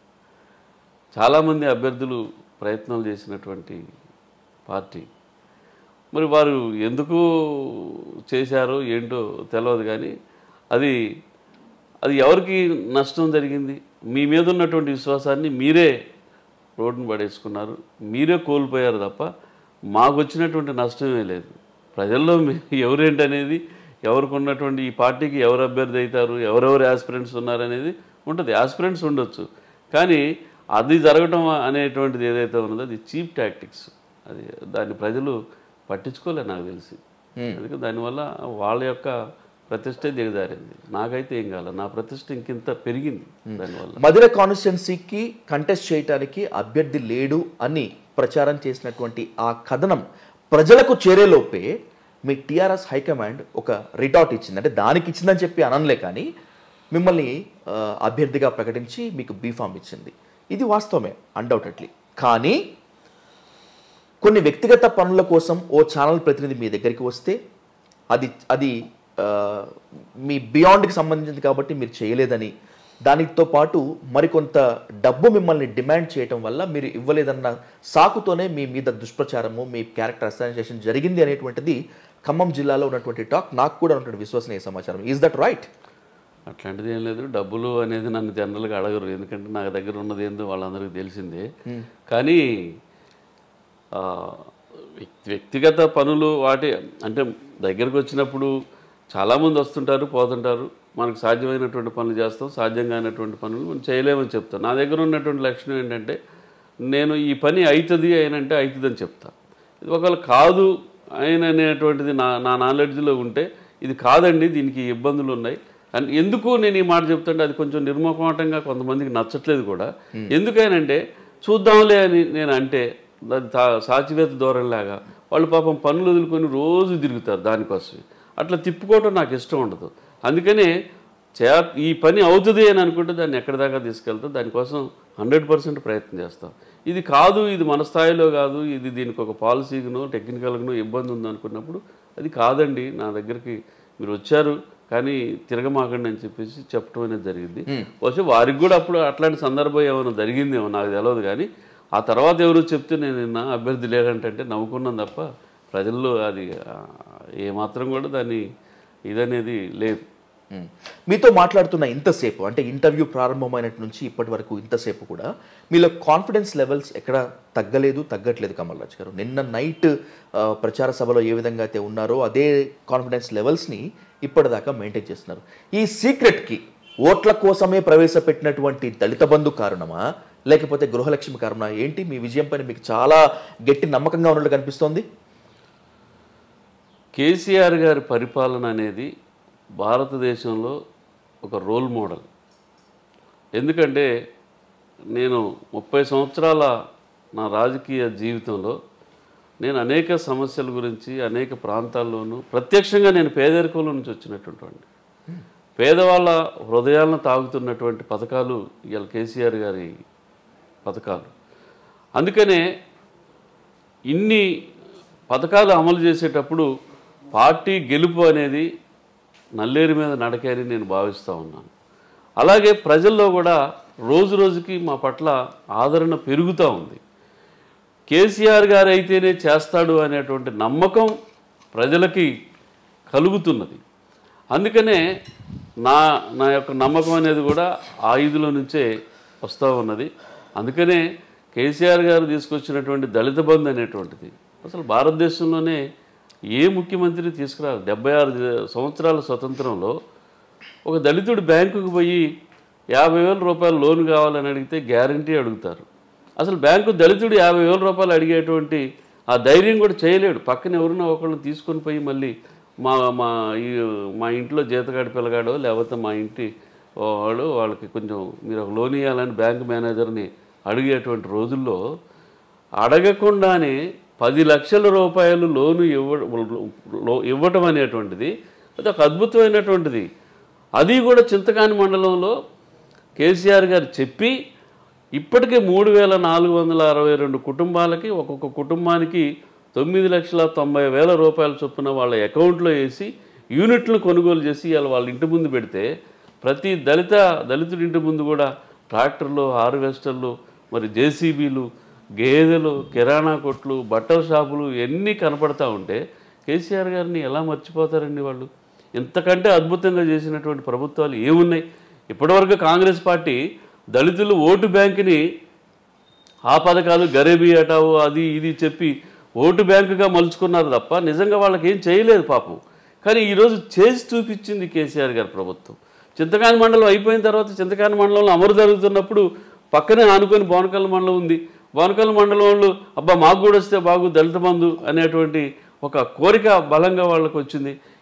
చాలామంది అభ్యర్థులు ప్రయత్నాలు చేసినటువంటి పార్టీ మరి వారు ఎందుకు చేశారో ఏంటో తెలియదు కానీ అది అది ఎవరికి నష్టం జరిగింది మీ మీద ఉన్నటువంటి విశ్వాసాన్ని మీరే రోడ్డును పడేసుకున్నారు మీరే కోల్పోయారు తప్ప మాకు వచ్చినటువంటి నష్టమే లేదు ప్రజల్లో మీ- ఎవరేంటనేది ఎవరికి ఉన్నటువంటి ఈ పార్టీకి ఎవరు అభ్యర్థి అవుతారు ఎవరెవరు యాస్పిరెంట్స్ ఉన్నారనేది ఉంటుంది యాస్పిరెంట్స్ ఉండొచ్చు కానీ అది జరగటం అనేటువంటిది ఏదైతే ఉన్నదో అది చీప్ టాక్టిక్స్ అది దాన్ని ప్రజలు పట్టించుకోలే నాకు తెలిసి అందుకే దానివల్ల వాళ్ళ యొక్క ప్రతిష్టే దిగజారింది నాకైతే ఏం కాలేదు నా ప్రతిష్ట ఇంకింత పెరిగింది దానివల్ల మధుర కాన్స్టిట్యున్సీకి కంటెస్ట్ చేయడానికి అభ్యర్థి లేడు అని ప్రచారం చేసినటువంటి ఆ కథనం ప్రజలకు చేరేలోపే మీ టీఆర్ఎస్ హైకమాండ్ ఒక రిటార్ట్ ఇచ్చింది అంటే దానికి ఇచ్చిందని చెప్పి అనలే కానీ మిమ్మల్ని ఆ, అభ్యర్థిగా ప్రకటించి మీకు బీఫామ్ ఇచ్చింది ఇది వాస్తవమే అన్డౌటెడ్లీ కానీ కొన్ని వ్యక్తిగత పనుల కోసం ఓ ఛానల్ ప్రతినిధి మీ దగ్గరికి వస్తే అది అది ఆ, మీ బియాండ్కి సంబంధించింది కాబట్టి మీరు చేయలేదని దానితో పాటు మరికొంత డబ్బు మిమ్మల్ని డిమాండ్ చేయటం వల్ల మీరు ఇవ్వలేదన్న సాకుతోనే మీ మీద దుష్ప్రచారము మీ క్యారెక్టర్ అసైనేషన్ జరిగింది అనేటువంటిది ఖమ్మం జిల్లాలో ఉన్నటువంటి టాక్ నాకు కూడా ఉన్నటువంటి విశ్వసనీయ సమాచారం ఈజ్ దట్ రైట్ అట్లాంటిది ఏం లేదు డబ్బులు అనేది నన్ను జనరల్గా అడగరు ఎందుకంటే నా దగ్గర ఉన్నది ఏందో వాళ్ళందరికీ తెలిసిందే కానీ ఆ, వ్యక్తి- వ్యక్తిగత పనులు వాటి అంటే దగ్గరకు వచ్చినప్పుడు చాలామంది వస్తుంటారు పోతుంటారు మనకు సాధ్యమైనటువంటి పనులు చేస్తాం సాధ్యం కానటువంటి పనులు మనం చేయలేమని చెప్తాం నా దగ్గర ఉన్నటువంటి లక్షణం ఏంటంటే నేను ఈ పని అవుతుంది అయినంటే అవుతుందని చెప్తా ఇది ఒకవేళ కాదు ఆయన అనేటువంటిది నా నా నాలెడ్జ్లో ఉంటే ఇది కాదండి దీనికి ఇబ్బందులు ఉన్నాయి అని ఎందుకు నేను ఈ మాట చెప్తుంటే అది కొంచెం నిర్మోహమాటంగా కొంతమందికి నచ్చట్లేదు కూడా ఎందుకనంటే చూద్దాంలే అని నేను అంటే దాని సా- సాచివేత ధోరణిలాగా వాళ్ళు పాపం పనులు వదులుకొని రోజు తిరుగుతారు దానికోసం అట్లా తిప్పుకోవటం నాకు ఇష్టం ఉండదు అందుకనే చే ఈ పని అవుతుంది అని అనుకుంటే దాన్ని ఎక్కడి దాకా తీసుకెళ్తా దానికోసం హండ్రెడ్ పర్సెంట్ ప్రయత్నం చేస్తాం ఇది కాదు ఇది మన స్థాయిలో కాదు ఇది దీనికి ఒక పాలసీగానో టెక్నికల్గానో ఇబ్బంది ఉంది అనుకున్నప్పుడు అది కాదండి నా దగ్గరికి మీరు వచ్చారు కానీ తిరగమాకండి అని చెప్పేసి చెప్పడం అనేది జరిగింది బహుశా వారికి కూడా అప్పుడు అట్లాంటి సందర్భం ఏమైనా జరిగిందేమో నాకు తెలియదు కానీ ఆ తర్వాత ఎవరు చెప్తే నేను నిన్న అభ్యర్థి లేదంటే నవ్వుకున్నాను తప్ప ప్రజల్లో అది ఆ, ఏమాత్రం కూడా దాన్ని ఇదనేది లేదు మ్మ్. మీతో మాట్లాడుతున్న ఇంతసేపు అంటే ఇంటర్వ్యూ ప్రారంభమైనట్టు నుంచి ఇప్పటి వరకు ఇంతసేపు కూడా మీలో కాన్ఫిడెన్స్ లెవెల్స్ ఎక్కడ తగ్గలేదు తగ్గట్లేదు కమల్ రాజ్ గారు నిన్న నైట్ ఆ, ప్రచార సభలో ఏ విధంగా అయితే ఉన్నారో అదే కాన్ఫిడెన్స్ లెవెల్స్ని ఇప్పటిదాకా మెయింటైన్ చేస్తున్నారు ఈ సీక్రెట్కి ఓట్ల కోసమే ప్రవేశపెట్టినటువంటి దళిత బంధు కారణమా లేకపోతే గృహలక్ష్మి కారణమా ఏంటి మీ విజయం పైన మీకు చాలా గట్టి నమ్మకంగా ఉన్నట్టు కనిపిస్తోంది కేసీఆర్ గారి పరిపాలన అనేది భారతదేశంలో ఒక రోల్ మోడల్ ఎందుకంటే నేను ముప్పై సంవత్సరాల నా రాజకీయ జీవితంలో నేను అనేక సమస్యల గురించి అనేక ప్రాంతాల్లోనూ ప్రత్యక్షంగా నేను పేదరికంలో నుంచి వచ్చినటువంటి వాడిని. పేదవాళ్ళ హృదయాలను తాగుతున్నటువంటి పథకాలు ఇవాళ కేసీఆర్ గారి పథకాలు అందుకనే ఇన్ని పథకాలు అమలు చేసేటప్పుడు పార్టీ గెలుపు అనేది నల్లేరు మీద నడకే అని నేను భావిస్తూ ఉన్నాను అలాగే ప్రజల్లో కూడా రోజు రోజుకి మా పట్ల ఆదరణ పెరుగుతూ ఉంది కేసీఆర్ గారు అయితేనే చేస్తాడు అనేటువంటి నమ్మకం ప్రజలకి కలుగుతున్నది అందుకనే నా నా యొక్క నమ్మకం అనేది కూడా ఆ ఐదులో నుంచే వస్తూ ఉన్నది అందుకనే కేసీఆర్ గారు తీసుకొచ్చినటువంటి దళిత బంధు అనేటువంటిది అసలు భారతదేశంలోనే ఏ ముఖ్యమంత్రి తీసుకురారు డెబ్బై ఆరు సంవత్సరాల స్వతంత్రంలో ఒక దళితుడు బ్యాంకుకు పోయి యాభై వేల రూపాయలు లోన్ కావాలని అడిగితే గ్యారంటీ అడుగుతారు అసలు బ్యాంకు దళితుడు యాభై వేల రూపాయలు అడిగేటువంటి ఆ ధైర్యం కూడా చేయలేడు పక్కన ఎవరున్నా ఒకళ్ళని తీసుకొని పోయి మళ్ళీ మా మా ఈ మా ఇంట్లో జీతగాడి పిల్లగాడో లేకపోతే మా ఇంటి వాడు వాళ్ళకి కొంచెం మీరు ఒక లోన్ ఇవ్వాలని బ్యాంక్ మేనేజర్ని అడిగేటువంటి రోజుల్లో అడగకుండానే పది లక్షల రూపాయలు లోను ఇవ్వ ఇవ్వటం అనేటువంటిది అది ఒక అద్భుతమైనటువంటిది అది కూడా చింతకాని మండలంలో కేసీఆర్ గారు చెప్పి ఇప్పటికే మూడు వేల నాలుగు వందల అరవై రెండు కుటుంబాలకి ఒక్కొక్క కుటుంబానికి తొమ్మిది లక్షల తొంభై వేల రూపాయల చొప్పున వాళ్ళ అకౌంట్లో వేసి యూనిట్లు కొనుగోలు చేసి ఇవాళ వాళ్ళ ఇంటి ముందు పెడితే ప్రతి దళిత దళితుడి ఇంటి ముందు కూడా ట్రాక్టర్లు హార్వెస్టర్లు మరి జేసీబీలు గేదెలు కిరాణా కొట్లు బట్టల షాపులు ఎన్ని కనపడతా ఉంటే కేసీఆర్ గారిని ఎలా మర్చిపోతారండి వాళ్ళు ఇంతకంటే అద్భుతంగా చేసినటువంటి ప్రభుత్వాలు ఏమున్నాయి ఇప్పటివరకు కాంగ్రెస్ పార్టీ దళితులు ఓటు బ్యాంకుని ఆ పథకాలు గరీబీ హటావు అది ఇది చెప్పి ఓటు బ్యాంకుగా మలుచుకున్నారు తప్ప నిజంగా వాళ్ళకి ఏం చేయలేదు పాపం కానీ ఈరోజు చేసి చూపించింది కేసీఆర్ గారి ప్రభుత్వం చింతకాని మండలం అయిపోయిన తర్వాత చింతకాని మండలంలో అమరు జరుగుతున్నప్పుడు పక్కనే ఆనుకొని బోనకల్ మండలం ఉంది బోనకల్ మండలం వాళ్ళు అబ్బా మాకు కూడా వస్తే బాగు దళిత బంధు అనేటువంటి ఒక కోరిక బలంగా వాళ్ళకి వచ్చింది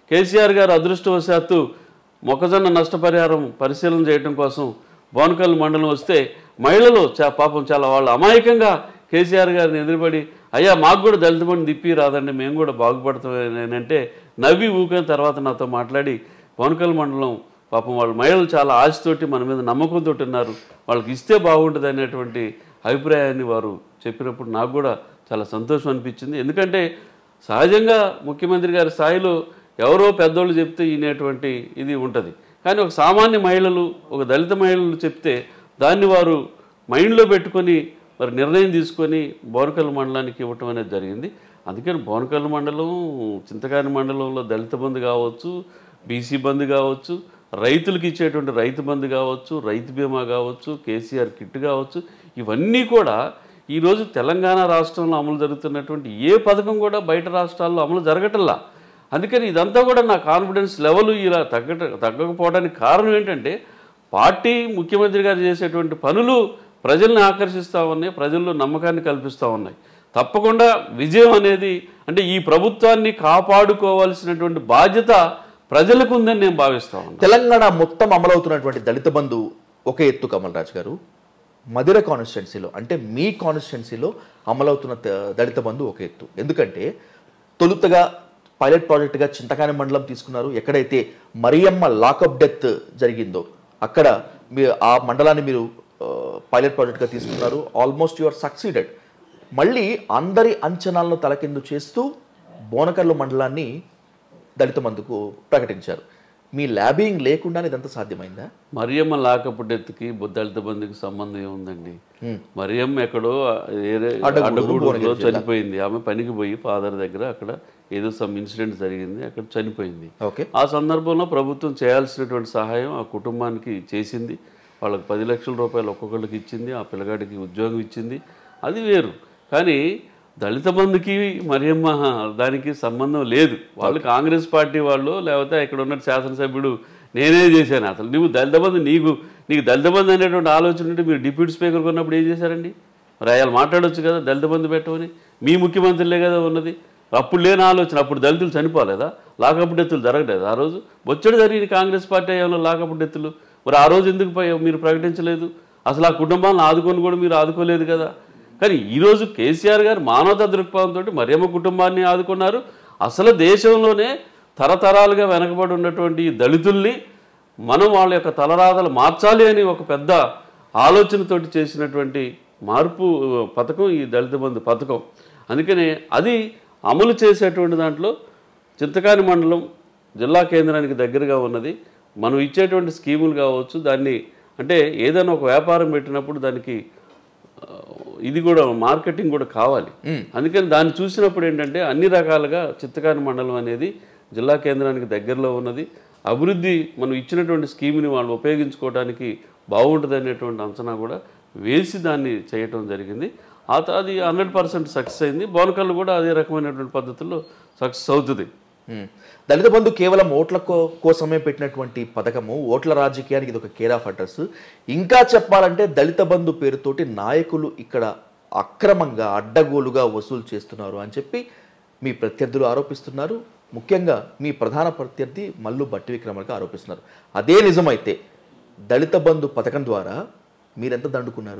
కేసీఆర్ గారు అదృష్టవశాత్తు మొక్కజొన్న నష్టపరిహారం పరిశీలన చేయడం కోసం బోనకల్ మండలం వస్తే మహిళలు చా పాపం చాలా వాళ్ళు అమాయకంగా కేసీఆర్ గారిని ఎదురుపడి అయ్యా మాకు కూడా దళిత బండి తిప్పి రాదండి మేము కూడా బాగుపడతామని అంటే నవ్వి ఊకిన తర్వాత నాతో మాట్లాడి బోనకల్ మండలం పాపం వాళ్ళు మహిళలు చాలా ఆశతోటి మన మీద నమ్మకంతో ఉన్నారు వాళ్ళకి ఇస్తే బాగుంటుంది అనేటువంటి అభిప్రాయాన్ని వారు చెప్పినప్పుడు నాకు కూడా చాలా సంతోషం అనిపించింది ఎందుకంటే సహజంగా ముఖ్యమంత్రి గారి స్థాయిలో ఎవరో పెద్దోళ్ళు చెప్తే వినేటువంటి ఇది ఉంటుంది కానీ ఒక సామాన్య మహిళలు ఒక దళిత మహిళలు చెప్తే దాన్ని వారు మైండ్లో పెట్టుకొని మరి నిర్ణయం తీసుకొని బోనకల్ మండలానికి ఇవ్వటం అనేది జరిగింది అందుకని బోనకల్ మండలం చింతకాని మండలంలో దళిత బంధు కావచ్చు బీసీ బంధు కావచ్చు రైతులకు ఇచ్చేటువంటి రైతు బంధు కావచ్చు రైతు బీమా కావచ్చు కేసీఆర్ కిట్ కావచ్చు ఇవన్నీ కూడా ఈరోజు తెలంగాణ రాష్ట్రంలో అమలు జరుగుతున్నటువంటి ఏ పథకం కూడా బయట రాష్ట్రాల్లో అమలు జరగటంలా అందుకని ఇదంతా కూడా నా కాన్ఫిడెన్స్ లెవెల్ ఇలా తగ్గట తగ్గకపోవడానికి కారణం ఏంటంటే పార్టీ ముఖ్యమంత్రి గారు చేసేటువంటి పనులు ప్రజల్ని ఆకర్షిస్తూ ఉన్నాయి ప్రజల్లో నమ్మకాన్ని కల్పిస్తూ ఉన్నాయి తప్పకుండా విజయం అనేది అంటే ఈ ప్రభుత్వాన్ని కాపాడుకోవాల్సినటువంటి బాధ్యత ప్రజలకు ఉందని నేను భావిస్తా ఉన్నాను తెలంగాణ మొత్తం అమలవుతున్నటువంటి దళిత బంధు ఒక ఎత్తు కమల్ రాజ్ గారు మధిర కాన్స్టిట్యున్సీలో అంటే మీ కాన్స్టిట్యున్సీలో అమలవుతున్న త- దళిత బంధు ఒక ఎత్తు ఎందుకంటే తొలుతగా పైలట్ ప్రాజెక్టుగా చింతకాని మండలం తీసుకున్నారు ఎక్కడైతే మరియమ్మ లాకప్ డెత్ జరిగిందో అక్కడ మీ ఆ మండలాన్ని మీరు ఆ, పైలట్ ప్రాజెక్ట్గా తీసుకున్నారు ఆల్మోస్ట్ యువర్ సక్సీడెడ్ మళ్ళీ అందరి అంచనాలను తలకిందు చేస్తూ బోనకల్లు మండలాన్ని దళిత బంధుకు ప్రకటించారు మీ ల్యాబింగ్ లేకుండానే ఇదంతా సాధ్యమైందా మరియమ్మ లాకపుడెత్తుకి దళిత బంధుకి సంబంధం ఏముందండి మరియమ్మ ఎక్కడో ఏరే అడ్డగూడూరు, అడ్డగూడూరులో భువనగిరి జిల్లా. చనిపోయింది ఆమె పనికి పోయి ఫాదర్ దగ్గర అక్కడ ఏదో సమ్ ఇన్సిడెంట్ జరిగింది అక్కడ చనిపోయింది ఓకే ఆ సందర్భంలో ప్రభుత్వం చేయాల్సినటువంటి సహాయం ఆ కుటుంబానికి చేసింది వాళ్ళకి పది లక్షల రూపాయలు ఒక్కొక్కరికి ఇచ్చింది ఆ పిల్లగాడికి ఉద్యోగం ఇచ్చింది అది వేరు కానీ దళిత బంధుకి మరియమ్మ దానికి సంబంధం లేదు వాళ్ళు కాంగ్రెస్ పార్టీ వాళ్ళు లేకపోతే ఇక్కడ ఉన్న శాసనసభ్యుడు నేనే చేశాను అసలు నువ్వు దళిత బంధు నీకు నీకు దళిత బంధు అనేటువంటి ఆలోచన ఉంటే మీరు డిప్యూటీ స్పీకర్ కొన్నప్పుడు ఏం చేశారండి మరి ఆయన మాట్లాడొచ్చు కదా దళిత బంధు పెట్టమని మీ ముఖ్యమంత్రులే కదా ఉన్నది అప్పుడు లేని ఆలోచన అప్పుడు దళితులు చనిపోలేదా లాకప్ డెత్తులు జరగలేదు ఆ రోజు వచ్చాడు జరిగింది కాంగ్రెస్ పార్టీ అయ్యంలో లాకప్ డెత్తులు మరి ఆ రోజు ఎందుకు పై- మీరు ప్రకటించలేదు అసలు ఆ కుటుంబాలను ఆదుకొని కూడా మీరు ఆదుకోలేదు కదా కానీ ఈరోజు కేసీఆర్ గారు మానవతా దృక్పథంతో మరియమ్మ కుటుంబాన్ని ఆదుకున్నారు అసలు దేశంలోనే తరతరాలుగా వెనకబడి ఉన్నటువంటి ఈ దళితుల్ని మనం వాళ్ళ యొక్క తలరాతలు మార్చాలి అని ఒక పెద్ద ఆలోచనతోటి చేసినటువంటి మార్పు ఆ, పథకం ఈ దళిత బంధు పథకం అందుకనే అది అమలు చేసేటువంటి దాంట్లో చింతకాని మండలం జిల్లా కేంద్రానికి దగ్గరగా ఉన్నది మనం ఇచ్చేటువంటి స్కీములు కావచ్చు దాన్ని అంటే ఏదైనా ఒక వ్యాపారం పెట్టినప్పుడు దానికి ఆ, ఇది కూడా మార్కెటింగ్ కూడా కావాలి అందుకని దాన్ని చూసినప్పుడు ఏంటంటే అన్ని రకాలుగా చిత్తకాని మండలం అనేది జిల్లా కేంద్రానికి దగ్గరలో ఉన్నది అభివృద్ధి మనం ఇచ్చినటువంటి స్కీమ్ని వాళ్ళు ఉపయోగించుకోవడానికి బాగుంటుంది అనేటువంటి అంచనా కూడా వేసి దాన్ని చేయటం జరిగింది ఆ త- అది హండ్రెడ్ పర్సెంట్ సక్సెస్ అయింది బోనకల్లు కూడా అదే రకమైనటువంటి పద్ధతుల్లో సక్సెస్ అవుతుంది మ్మ్. దళిత బంధు కేవలం ఓట్ల కో- కోసమే పెట్టినటువంటి పథకము ఓట్ల రాజకీయానికి ఇది ఒక కేర్ ఆఫ్ అడ్రస్ ఇంకా చెప్పాలంటే దళిత బంధు పేరుతోటి నాయకులు ఇక్కడ అక్రమంగా అడ్డగోలుగా వసూలు చేస్తున్నారు అని చెప్పి మీ ప్రత్యర్థులు ఆరోపిస్తున్నారు ముఖ్యంగా మీ ప్రధాన ప్రత్యర్థి మల్లు బట్టి విక్రమార్క ఆరోపిస్తున్నారు అదే నిజమైతే దళిత బంధు పథకం ద్వారా మీరెంత దండుకున్నారు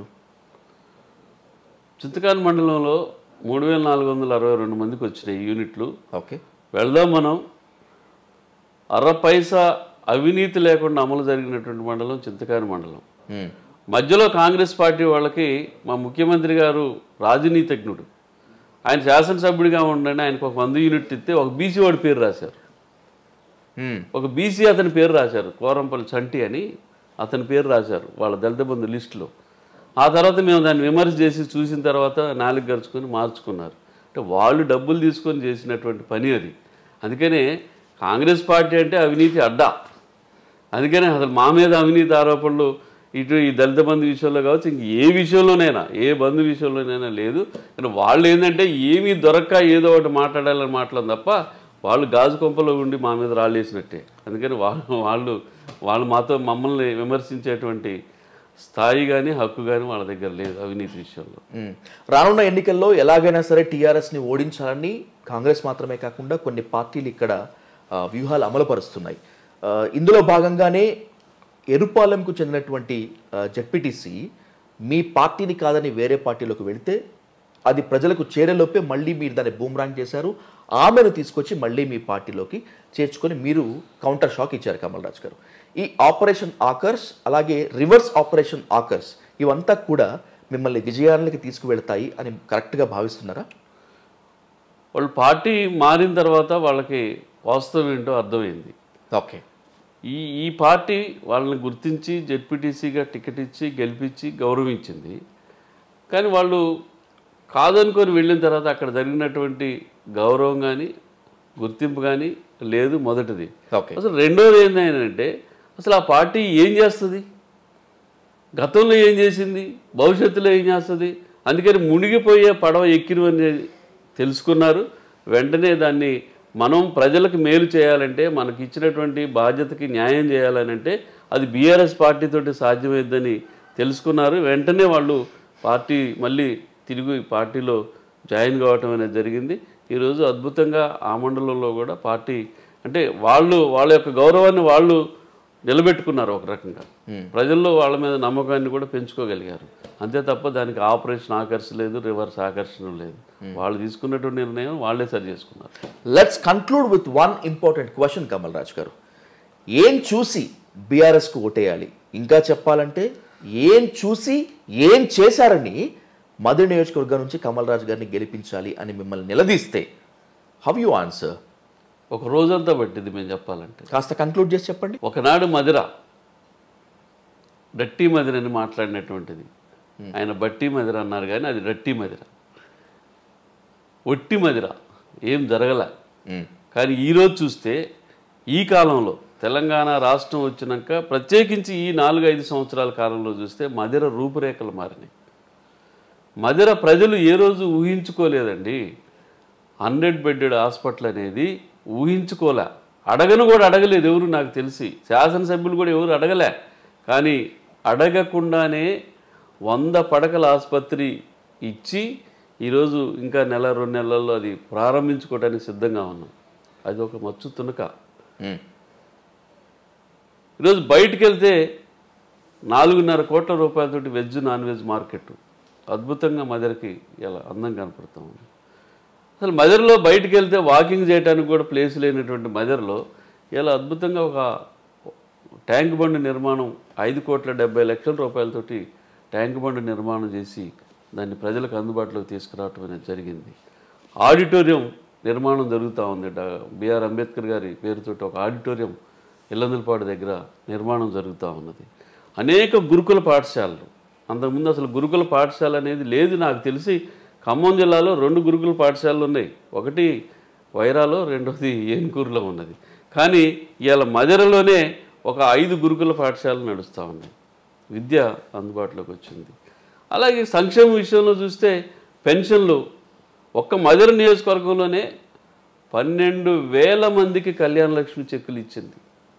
చింతకాని మండలంలో మూడు వేల నాలుగు వందల అరవై రెండు మందికి వచ్చినాయి యూనిట్లు ఓకే వెళ్దాం మనం అర పైసా అవినీతి లేకుండా అమలు జరిగినటువంటి మండలం చింతకాని మండలం మ్మ్. మధ్యలో కాంగ్రెస్ పార్టీ వాళ్ళకి మా ముఖ్యమంత్రి గారు రాజనీతిజ్ఞుడు ఆయన శాసనసభ్యుడిగా ఉండండి ఆయనకు ఒక వంద యూనిట్ ఇస్తే ఒక బీసీ వాడి పేరు రాశారు మ్మ్. ఒక బీసీ అతని పేరు రాశారు కోరంపల్లి చంటి అని అతని పేరు రాశారు వాళ్ళ దళిత బంధు లిస్టులో ఆ తర్వాత మేము దాన్ని విమర్శ చేసి చూసిన తర్వాత నాలుగు గరుచుకొని మార్చుకున్నారు అంటే వాళ్ళు డబ్బులు తీసుకొని చేసినటువంటి పని అది అందుకనే కాంగ్రెస్ పార్టీ అంటే అవినీతి అడ్డా అందుకనే అసలు మా మీద అవినీతి ఆరోపణలు ఇటు ఈ దళిత బంధు విషయంలో కావచ్చు ఇంక ఏ విషయంలోనైనా ఏ బంధు విషయంలోనైనా లేదు కానీ వాళ్ళు ఏంటంటే ఏమీ దొరక్క ఏదో ఒకటి మాట్లాడాలని మాట్లాడడం తప్ప వాళ్ళు గాజు కొంపలో ఉండి మా మీద రాళ్ళేసినట్టే అందుకని వాళ్ళు వాళ్ళు వాళ్ళు మాతో మమ్మల్ని విమర్శించేటువంటి స్థాయి కానీ హక్కు కానీ వాళ్ళ దగ్గర లేదు అవినీతి విషయంలో మ్మ్. రానున్న ఎన్నికల్లో ఎలాగైనా సరే టీఆర్ఎస్ని ఓడించాలని కాంగ్రెస్ మాత్రమే కాకుండా కొన్ని పార్టీలు ఇక్కడ ఆ, వ్యూహాలు అమలుపరుస్తున్నాయి ఆ, ఇందులో భాగంగానే ఎరుపాలెంకు చెందినటువంటి జెడ్పీటీసీ మీ పార్టీని కాదని వేరే పార్టీలోకి వెళితే అది ప్రజలకు చేరేలోపే మళ్ళీ మీరు దాన్ని బూమ్రాంగ్ చేశారు ఆమెను తీసుకొచ్చి మళ్ళీ మీ పార్టీలోకి చేర్చుకొని మీరు కౌంటర్ షాక్ ఇచ్చారు కమల్ రాజ్ గారు ఈ ఆపరేషన్ ఆకర్స్ అలాగే రివర్స్ ఆపరేషన్ ఆకర్స్ ఇవంతా కూడా మిమ్మల్ని విజయానికి తీసుకువెళ్తాయి అని కరెక్ట్గా భావిస్తున్నారా వాళ్ళు పార్టీ మారిన తర్వాత వాళ్ళకి వాస్తవం ఏంటో అర్థమైంది ఓకే ఈ ఈ పార్టీ వాళ్ళని గుర్తించి జెడ్పీటీసీగా టికెట్ ఇచ్చి గెలిపించి గౌరవించింది కానీ వాళ్ళు కాదనుకొని వెళ్ళిన తర్వాత అక్కడ జరిగినటువంటి గౌరవం కానీ గుర్తింపు కానీ లేదు మొదటిది ఓకే అసలు రెండోది ఏంటంటే అసలు ఆ పార్టీ ఏం చేస్తుంది గతంలో ఏం చేసింది భవిష్యత్తులో ఏం చేస్తుంది అందుకని మునిగిపోయే పడవ ఎక్కినవని తెలుసుకున్నారు వెంటనే దాన్ని మనం ప్రజలకు మేలు చేయాలంటే మనకి ఇచ్చినటువంటి బాధ్యతకి న్యాయం చేయాలనంటే అది బీఆర్ఎస్ పార్టీతోటి సాధ్యమైందని తెలుసుకున్నారు వెంటనే వాళ్ళు పార్టీ మళ్ళీ తిరిగి పార్టీలో జాయిన్ కావటం అనేది జరిగింది ఈరోజు అద్భుతంగా ఆ మండలంలో కూడా పార్టీ అంటే వాళ్ళు వాళ్ళ యొక్క గౌరవాన్ని వాళ్ళు నిలబెట్టుకున్నారు ఒక రకంగా ప్రజల్లో వాళ్ళ మీద నమ్మకాన్ని కూడా పెంచుకోగలిగారు అంతే తప్ప దానికి ఆపరేషన్ ఆకర్షణ లేదు రివర్స్ ఆకర్షణ లేదు వాళ్ళు తీసుకున్నటువంటి నిర్ణయం వాళ్ళే సరి చేసుకున్నారు let's conclude with one important question Kamal Raj గారు ఏం చూసి బీఆర్ఎస్కు ఓటేయాలి ఇంకా చెప్పాలంటే ఏం చూసి ఏం చేశారని మధుర నియోజకవర్గం నుంచి కమల్ రాజ్ గారిని గెలిపించాలి అని మిమ్మల్ని నిలదీస్తే హౌ యూ ఆన్సర్ ఒక రోజంతా పట్టింది మేము చెప్పాలంటే కాస్త కంక్లూడ్ చేసి చెప్పండి ఒకనాడు మదిర డట్టి మదిర అని మాట్లాడినటువంటిది ఆయన బట్టి మదిర అన్నారు కానీ అది డట్టి మదిర ఒట్టి మదిర ఏం జరగల కానీ ఈరోజు చూస్తే ఈ కాలంలో తెలంగాణ రాష్ట్రం వచ్చినాక ప్రత్యేకించి ఈ నాలుగు ఐదు సంవత్సరాల కాలంలో చూస్తే మదిర రూపురేఖలు మారినాయి మదిర ప్రజలు ఏ రోజు ఊహించుకోలేదండి హండ్రెడ్ బెడ్డెడ్ హాస్పిటల్ అనేది ఊహించుకోలే అడగను కూడా అడగలేదు ఎవరు నాకు తెలిసి శాసనసభ్యులు కూడా ఎవరు అడగలే కానీ అడగకుండానే వంద పడకల ఆసుపత్రి ఇచ్చి ఈరోజు ఇంకా నెల రెండు నెలల్లో అది ప్రారంభించుకోవడానికి సిద్ధంగా ఉన్నాం అది ఒక మచ్చు తునక ఈరోజు బయటికి వెళ్తే నాలుగున్నర కోట్ల రూపాయలతోటి వెజ్ నాన్ వెజ్ మార్కెట్ అద్భుతంగా మదర్కి ఇలా అందం కనపడుతూ ఉంది అసలు మదర్లో బయటికి వెళ్తే వాకింగ్ చేయడానికి కూడా ప్లేస్ లేనటువంటి మదర్లో ఇలా అద్భుతంగా ఒక ట్యాంక్ బండ్ నిర్మాణం ఐదు కోట్ల డెబ్బై లక్షల రూపాయలతోటి ట్యాంక్ బండ్ నిర్మాణం చేసి దాన్ని ప్రజలకు అందుబాటులోకి తీసుకురావటం అనేది జరిగింది ఆడిటోరియం నిర్మాణం జరుగుతూ ఉంది డా- బిఆర్ అంబేద్కర్ గారి పేరుతోటి ఒక ఆడిటోరియం ఇల్లందులపాడు దగ్గర నిర్మాణం జరుగుతూ ఉన్నది అనేక గురుకుల పాఠశాలలు అంతకుముందు అసలు గురుకుల పాఠశాల అనేది లేదు నాకు తెలిసి ఖమ్మం జిల్లాలో రెండు గురుకుల పాఠశాలలు ఉన్నాయి ఒకటి వైరాలో రెండోది ఏనుకూరులో ఉన్నది కానీ ఇవాళ మదిరలోనే ఒక ఐదు గురుకుల పాఠశాలలు నడుస్తూ ఉన్నాయి విద్య అందుబాటులోకి వచ్చింది అలాగే సంక్షేమ విషయంలో చూస్తే పెన్షన్లు ఒక్క మదిర నియోజకవర్గంలోనే పన్నెండు వేల మందికి కళ్యాణ లక్ష్మి చెక్కులు ఇచ్చింది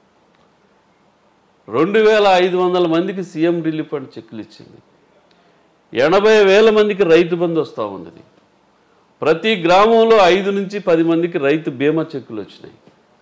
రెండు వేల ఐదు వందల మందికి సీఎం రిలీఫ్ ఫండ్ చెక్కులు ఇచ్చింది ఎనభై వేల మందికి రైతు బంధు వస్తూ ఉన్నది ప్రతి గ్రామంలో ఐదు నుంచి పది మందికి రైతు బీమా చెక్కులు వచ్చినాయి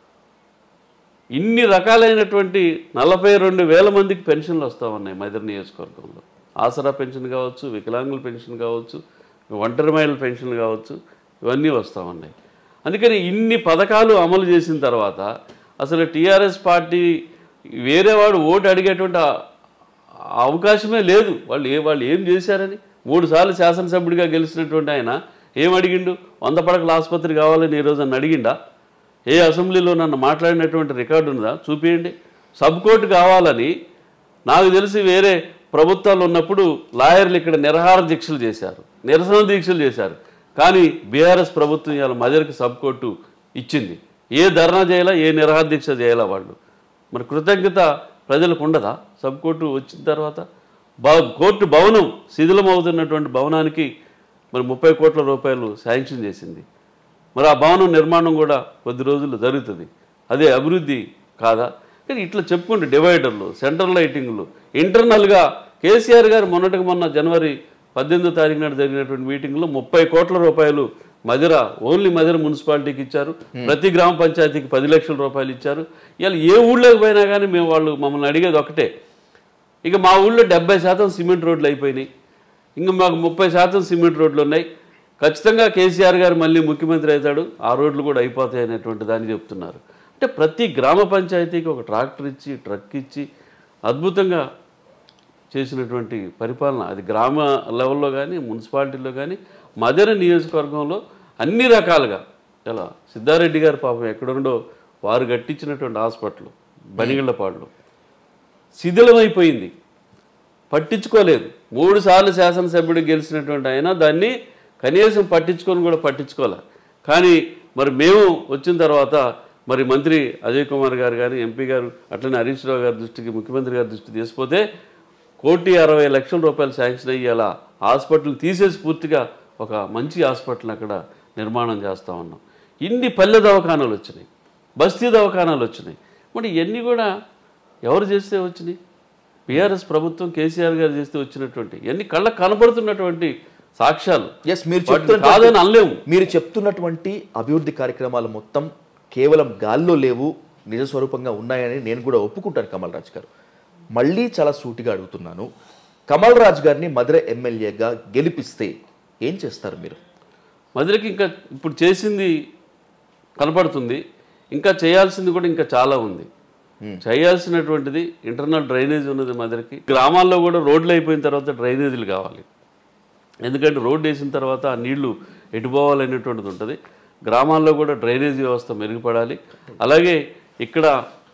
ఇన్ని రకాలైనటువంటి నలభై రెండు వేల మందికి పెన్షన్లు వస్తూ ఉన్నాయి మదిర నియోజకవర్గంలో ఆసరా పెన్షన్ కావచ్చు వికలాంగుల పెన్షన్ కావచ్చు ఒంటరి మహిళల పెన్షన్ కావచ్చు ఇవన్నీ వస్తూ ఉన్నాయి అందుకని ఇన్ని పథకాలు అమలు చేసిన తర్వాత అసలు టీఆర్ఎస్ పార్టీ వేరే వాడు ఓటు అడిగేటువంటి ఆ- ఆ అవకాశమే లేదు వాళ్ళు ఏ వాళ్ళు ఏం చేశారని మూడు సార్లు శాసనసభ్యుడిగా గెలిచినటువంటి ఆయన ఏం అడిగిండు వంద పడకల ఆసుపత్రి కావాలని ఈరోజు నన్ను అడిగిండా ఏ అసెంబ్లీలో నన్ను మాట్లాడినటువంటి రికార్డు ఉందా చూపియండి సబ్ కోర్టు కావాలని నాకు తెలిసి వేరే ప్రభుత్వాలు ఉన్నప్పుడు లాయర్లు ఇక్కడ నిరహార దీక్షలు చేశారు నిరసన దీక్షలు చేశారు కానీ బీఆర్ఎస్ ప్రభుత్వం ఇవాళ మదర్కి సబ్ కోర్టు ఇచ్చింది ఏ ధర్నా చేయాలా ఏ నిరహార దీక్ష చేయాలా వాళ్ళు మరి కృతజ్ఞత ప్రజలకు ఉండదా సబ్ కోర్టు వచ్చిన తర్వాత బా కోర్టు భవనం శిథిలం అవుతున్నటువంటి భవనానికి మరి ముప్పై కోట్ల రూపాయలు శాంక్షన్ చేసింది మరి ఆ భవనం నిర్మాణం కూడా కొద్ది రోజుల్లో జరుగుతుంది అదే అభివృద్ధి కాదా కానీ ఇట్లా చెప్పుకుంటే డివైడర్లు సెంట్రల్ లైటింగ్లు ఇంటర్నల్గా కేసీఆర్ గారు మొన్నటికి మొన్న జనవరి పద్దెనిమిదో తారీఖు నాడు జరిగినటువంటి మీటింగ్లో ముప్పై కోట్ల రూపాయలు మధిర ఓన్లీ మధిర మున్సిపాలిటీకి ఇచ్చారు ప్రతి గ్రామ పంచాయతీకి పది లక్షల రూపాయలు ఇచ్చారు ఇవాళ ఏ ఊళ్ళోకి పోయినా కానీ మేము వాళ్ళు మమ్మల్ని అడిగేది ఒకటే ఇక మా ఊళ్ళో డెబ్బై శాతం సిమెంట్ రోడ్లు అయిపోయినాయి ఇంకా మాకు ముప్పై శాతం సిమెంట్ రోడ్లు ఉన్నాయి ఖచ్చితంగా కేసీఆర్ గారు మళ్ళీ ముఖ్యమంత్రి అవుతాడు ఆ రోడ్లు కూడా అయిపోతాయి అనేటువంటి దాన్ని చెప్తున్నారు అంటే ప్రతి గ్రామ పంచాయతీకి ఒక ట్రాక్టర్ ఇచ్చి ట్రక్ ఇచ్చి అద్భుతంగా చేసినటువంటి పరిపాలన అది గ్రామ లెవెల్లో కానీ మున్సిపాలిటీలో కానీ మదన నియోజకవర్గంలో అన్ని రకాలుగా ఇలా సిద్ధారెడ్డి గారు పాపం ఎక్కడుండో వారు కట్టించినటువంటి హాస్పిటల్ బనిగళ్ళపాడులో శిథిలమైపోయింది పట్టించుకోలేదు మూడు సార్లు శాసనసభ్యుడు గెలిచినటువంటి ఆయన దాన్ని కనీసం పట్టించుకొని కూడా పట్టించుకోలే కానీ మరి మేము వచ్చిన తర్వాత మరి మంత్రి అజయ్ కుమార్ గారు కానీ ఎంపీ గారు అట్లనే హరీష్ రావు గారి దృష్టికి ముఖ్యమంత్రి గారి దృష్టికి తీసుకుపోతే కోటి అరవై లక్షల రూపాయలు శాంక్షన్ అయ్యేలా హాస్పిటల్ తీసేసి పూర్తిగా ఒక మంచి హాస్పిటల్ అక్కడ నిర్మాణం చేస్తా ఉన్నాం ఇన్ని పల్లె దవాఖానాలు వచ్చినాయి బస్తీ దవాఖానాలు వచ్చినాయి మరి ఇవన్నీ కూడా ఎవరు చేస్తే వచ్చినాయి బీఆర్ఎస్ ప్రభుత్వం కేసీఆర్ గారు చేస్తే వచ్చినటువంటి ఇవన్నీ కళ్ళకు కనపడుతున్నటువంటి సాక్ష్యాలు ఎస్ మీరు వాటిని చెప్తున్న కాదని అనలేము మీరు చెప్తున్నటువంటి అభివృద్ధి కార్యక్రమాలు మొత్తం కేవలం గాల్లో లేవు నిజ స్వరూపంగా ఉన్నాయని నేను కూడా ఒప్పుకుంటాను కమల్ రాజ్ గారు మళ్ళీ చాలా సూటిగా అడుగుతున్నాను కమల్ రాజ్ గారిని మధుర ఎమ్మెల్యేగా గెలిపిస్తే ఏం చేస్తారు మీరు మధురకి ఇంకా ఇప్పుడు చేసింది కనపడుతుంది ఇంకా చేయాల్సింది కూడా ఇంకా చాలా ఉంది చేయాల్సినటువంటిది ఇంటర్నల్ డ్రైనేజ్ ఉన్నది మధురకి గ్రామాల్లో కూడా రోడ్లు అయిపోయిన తర్వాత డ్రైనేజీలు కావాలి ఎందుకంటే రోడ్డు వేసిన తర్వాత ఆ నీళ్లు ఎటు పోవాలనేటువంటిది ఉంటుంది గ్రామాల్లో కూడా డ్రైనేజీ వ్యవస్థ మెరుగుపడాలి అలాగే ఇక్కడ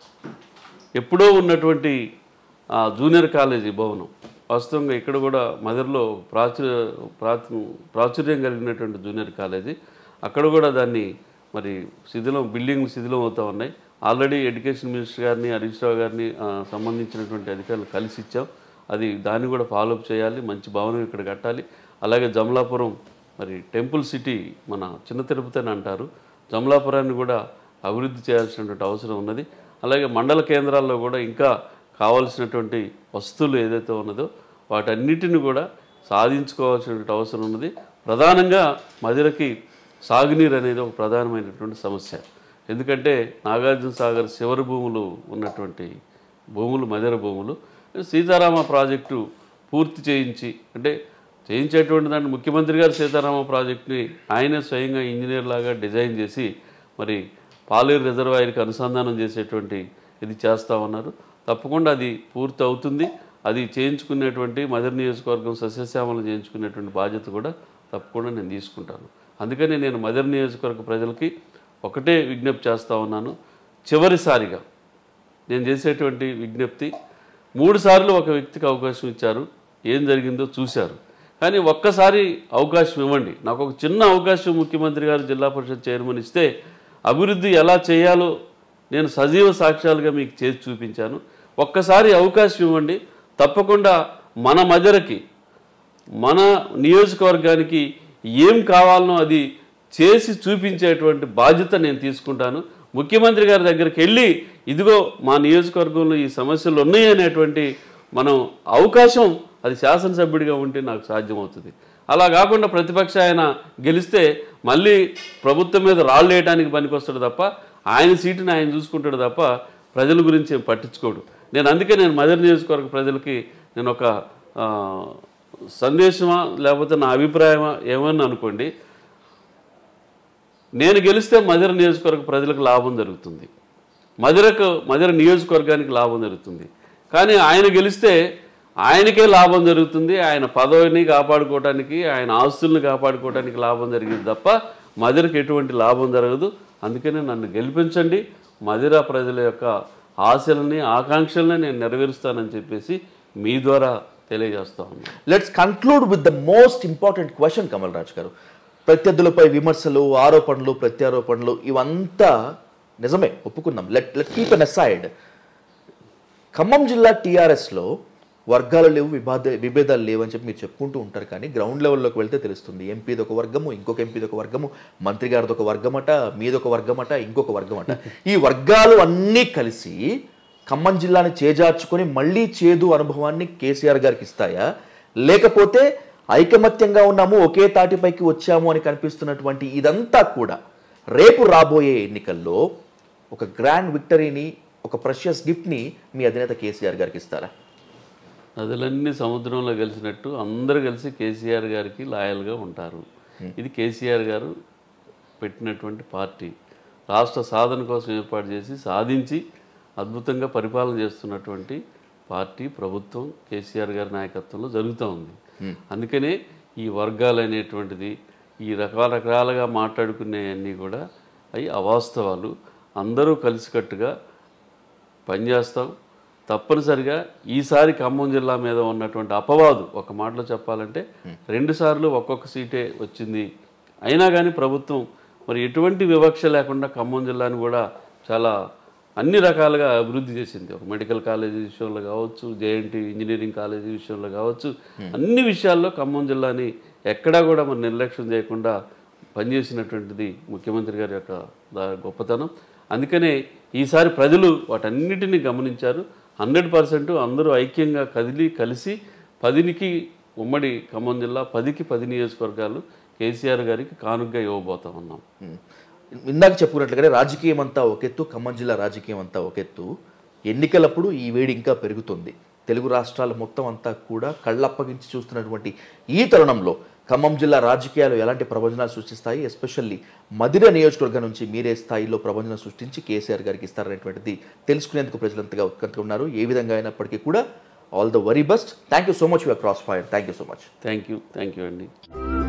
ఎప్పుడో ఉన్నటువంటి ఆ, జూనియర్ కాలేజీ భవనం వాస్తవంగా ఇక్కడ కూడా మదర్లో ప్రాచుర్య ప్రాచు ప్రాచుర్యం కలిగినటువంటి జూనియర్ కాలేజీ అక్కడ కూడా దాన్ని మరి శిథిలం బిల్డింగ్ శిథిలం అవుతా ఉన్నాయి ఆల్రెడీ ఎడ్యుకేషన్ మినిస్టర్ గారిని హరీష్ రావు గారిని ఆ, సంబంధించినటువంటి అధికారులు కలిసి ఇచ్చాం అది దాన్ని కూడా ఫాలోఅప్ చేయాలి మంచి భవనం ఇక్కడ కట్టాలి అలాగే జమలాపురం మరి టెంపుల్ సిటీ మన చిన్న తిరుపతి అని అంటారు జమలాపురాన్ని కూడా అభివృద్ధి చేయాల్సినటువంటి అవసరం ఉన్నది అలాగే మండల కేంద్రాల్లో కూడా ఇంకా కావాల్సినటువంటి వస్తువులు ఏదైతే ఉన్నదో వాటన్నిటిని కూడా సాధించుకోవాల్సినటువంటి అవసరం ఉన్నది ప్రధానంగా మదిరకి సాగునీరు అనేది ఒక ప్రధానమైనటువంటి సమస్య ఎందుకంటే నాగార్జున సాగర్ శివరి భూములు ఉన్నటువంటి భూములు మదిర భూములు సీతారామ ప్రాజెక్టు పూర్తి చేయించి అంటే చేయించేటువంటి దాన్ని ముఖ్యమంత్రి గారు సీతారామ ప్రాజెక్టుని ఆయనే స్వయంగా ఇంజనీర్ లాగా డిజైన్ చేసి మరి పాలేరు రిజర్వాయర్కి అనుసంధానం చేసేటువంటి ఇది చేస్తా ఉన్నారు తప్పకుండా అది పూర్తి అవుతుంది అది చేయించుకునేటువంటి మదర్ నియోజకవర్గం సస్యశ్యామలు చేయించుకునేటువంటి బాధ్యత కూడా తప్పకుండా నేను తీసుకుంటాను అందుకని నేను మదర్ నియోజకవర్గ ప్రజలకి ఒకటే విజ్ఞప్తి చేస్తా ఉన్నాను చివరిసారిగా నేను చేసేటువంటి విజ్ఞప్తి మూడు సార్లు ఒక వ్యక్తికి అవకాశం ఇచ్చారు ఏం జరిగిందో చూశారు కానీ ఒక్కసారి అవకాశం ఇవ్వండి నాకు ఒక చిన్న అవకాశం ముఖ్యమంత్రి గారు జిల్లా పరిషత్ చైర్మన్ ఇస్తే అభివృద్ధి ఎలా చేయాలో నేను సజీవ సాక్ష్యాలుగా మీకు చేసి చూపించాను ఒక్కసారి అవకాశం ఇవ్వండి తప్పకుండా మన మదరకి మన నియోజకవర్గానికి ఏం కావాలనో అది చేసి చూపించేటువంటి బాధ్యత నేను తీసుకుంటాను ముఖ్యమంత్రి గారి దగ్గరికి వెళ్ళి ఇదిగో మా నియోజకవర్గంలో ఈ సమస్యలు ఉన్నాయి అనేటువంటి మనం అవకాశం అది శాసనసభ్యుడిగా ఉంటే నాకు సాధ్యమవుతుంది అలా కాకుండా ప్రతిపక్ష ఆయన గెలిస్తే మళ్ళీ ప్రభుత్వం మీద రాళ్ళు వేయడానికి పనికొస్తాడు తప్ప ఆయన సీటుని ఆయన చూసుకుంటాడు తప్ప ప్రజల గురించి ఏం పట్టించుకోడు నేను అందుకే నేను మదర్ నియోజకవర్గ ప్రజలకి నేను ఒక ఆ, సందేశమా లేకపోతే నా అభిప్రాయమా ఏమని అనుకోండి నేను గెలిస్తే మధుర నియోజకవర్గ ప్రజలకు లాభం జరుగుతుంది మధురకు మధుర నియోజకవర్గానికి లాభం జరుగుతుంది కానీ ఆయన గెలిస్తే ఆయనకే లాభం జరుగుతుంది ఆయన పదవిని కాపాడుకోవడానికి ఆయన ఆస్తుల్ని కాపాడుకోవడానికి లాభం జరిగింది తప్ప మధురకు ఎటువంటి లాభం జరగదు అందుకనే నన్ను గెలిపించండి మధుర ప్రజల యొక్క ఆశలని ఆకాంక్షల్ని నేను నెరవేరుస్తానని చెప్పేసి మీ ద్వారా తెలియజేస్తా ఉన్నాను let's conclude with the most important question Kamal Raj గారు ప్రత్యర్థులపై విమర్శలు ఆరోపణలు ప్రత్యారోపణలు ఇవంతా నిజమే ఒప్పుకుందాం let let keep an aside Khammam జిల్లా టీఆర్ఎస్లో వర్గాలు లేవు విభాద విభేదాలు లేవు అని చెప్పి మీరు చెప్పుకుంటూ ఉంటారు కానీ గ్రౌండ్ లెవెల్లోకి వెళ్తే తెలుస్తుంది ఎంపీది ఒక వర్గము ఇంకొక ఎంపీది ఒక వర్గము మంత్రి గారిది ఒక వర్గమట మీదొక వర్గమట ఇంకొక వర్గమట ఈ వర్గాలు అన్నీ కలిసి ఖమ్మం జిల్లాని చేజార్చుకొని మళ్ళీ చేదు అనుభవాన్ని కేసీఆర్ గారికి ఇస్తాయా లేకపోతే ఐకమత్యంగా ఉన్నాము ఒకే తాటిపైకి వచ్చాము అని కనిపిస్తున్నటువంటి ఇదంతా కూడా రేపు రాబోయే ఎన్నికల్లో ఒక గ్రాండ్ విక్టరీని ఒక ప్రెషియస్ గిఫ్ట్ని మీ అధినేత కేసీఆర్ గారికి ఇస్తారా నదులన్నీ సముద్రంలో కలిసినట్టు అందరూ కలిసి కేసీఆర్ గారికి లాయల్గా ఉంటారు ఇది కేసీఆర్ గారు పెట్టినటువంటి పార్టీ రాష్ట్ర సాధన కోసం ఏర్పాటు చేసి సాధించి అద్భుతంగా పరిపాలన చేస్తున్నటువంటి పార్టీ ప్రభుత్వం కేసీఆర్ గారి నాయకత్వంలో జరుగుతూ ఉంది అందుకనే ఈ వర్గాలు అనేటువంటిది ఈ రకరకాలుగా మాట్లాడుకునేవన్నీ కూడా అవి అవాస్తవాలు అందరూ కలిసికట్టుగా పనిచేస్తాం తప్పనిసరిగా ఈసారి ఖమ్మం జిల్లా మీద ఉన్నటువంటి అపవాదు ఒక మాటలో చెప్పాలంటే రెండు సార్లు ఒక్కొక్క సీటే వచ్చింది అయినా కానీ ప్రభుత్వం మరి ఎటువంటి వివక్ష లేకుండా ఖమ్మం జిల్లాని కూడా చాలా అన్ని రకాలుగా అభివృద్ధి చేసింది ఒక మెడికల్ కాలేజీ విషయంలో కావచ్చు జేఎన్టీ ఇంజనీరింగ్ కాలేజీ విషయంలో కావచ్చు అన్ని విషయాల్లో ఖమ్మం జిల్లాని ఎక్కడా కూడా మరి నిర్లక్ష్యం చేయకుండా పనిచేసినటువంటిది ముఖ్యమంత్రి గారి యొక్క దా- గొప్పతనం అందుకనే ఈసారి ప్రజలు వాటన్నిటిని గమనించారు హండ్రెడ్ పర్సెంట్ అందరూ ఐక్యంగా కదిలి కలిసి పదినికి ఉమ్మడి ఖమ్మం జిల్లా పదికి పది నియోజకవర్గాలు కేసీఆర్ గారికి కానుగ్గా ఇవ్వబోతా ఉన్నాం ఉమ్. ఇందాక చెప్పుకున్నట్లుగానే రాజకీయం అంతా ఒకెత్తు ఖమ్మం జిల్లా రాజకీయం అంతా ఒకెత్తు ఎన్నికలప్పుడు ఈ వేడి ఇంకా పెరుగుతుంది తెలుగు రాష్ట్రాలు మొత్తం అంతా కూడా కళ్ళప్పగించి చూస్తున్నటువంటి ఈ తరుణంలో ఖమ్మం జిల్లా రాజకీయాలు ఎలాంటి ప్రవచనాలు సృష్టిస్తాయి ఎస్పెషల్లీ మదిర నియోజకవర్గం నుంచి మీరే స్థాయిలో ప్రవచనం సృష్టించి కేసీఆర్ గారికి ఇస్తారనేటువంటిది తెలుసుకునేందుకు ప్రజలంతగా ఉత్కంఠగా ఉన్నారు ఏ విధంగా అయినప్పటికీ కూడా all the very best thank you so much your crossfire thank you so much thank you thank you అండి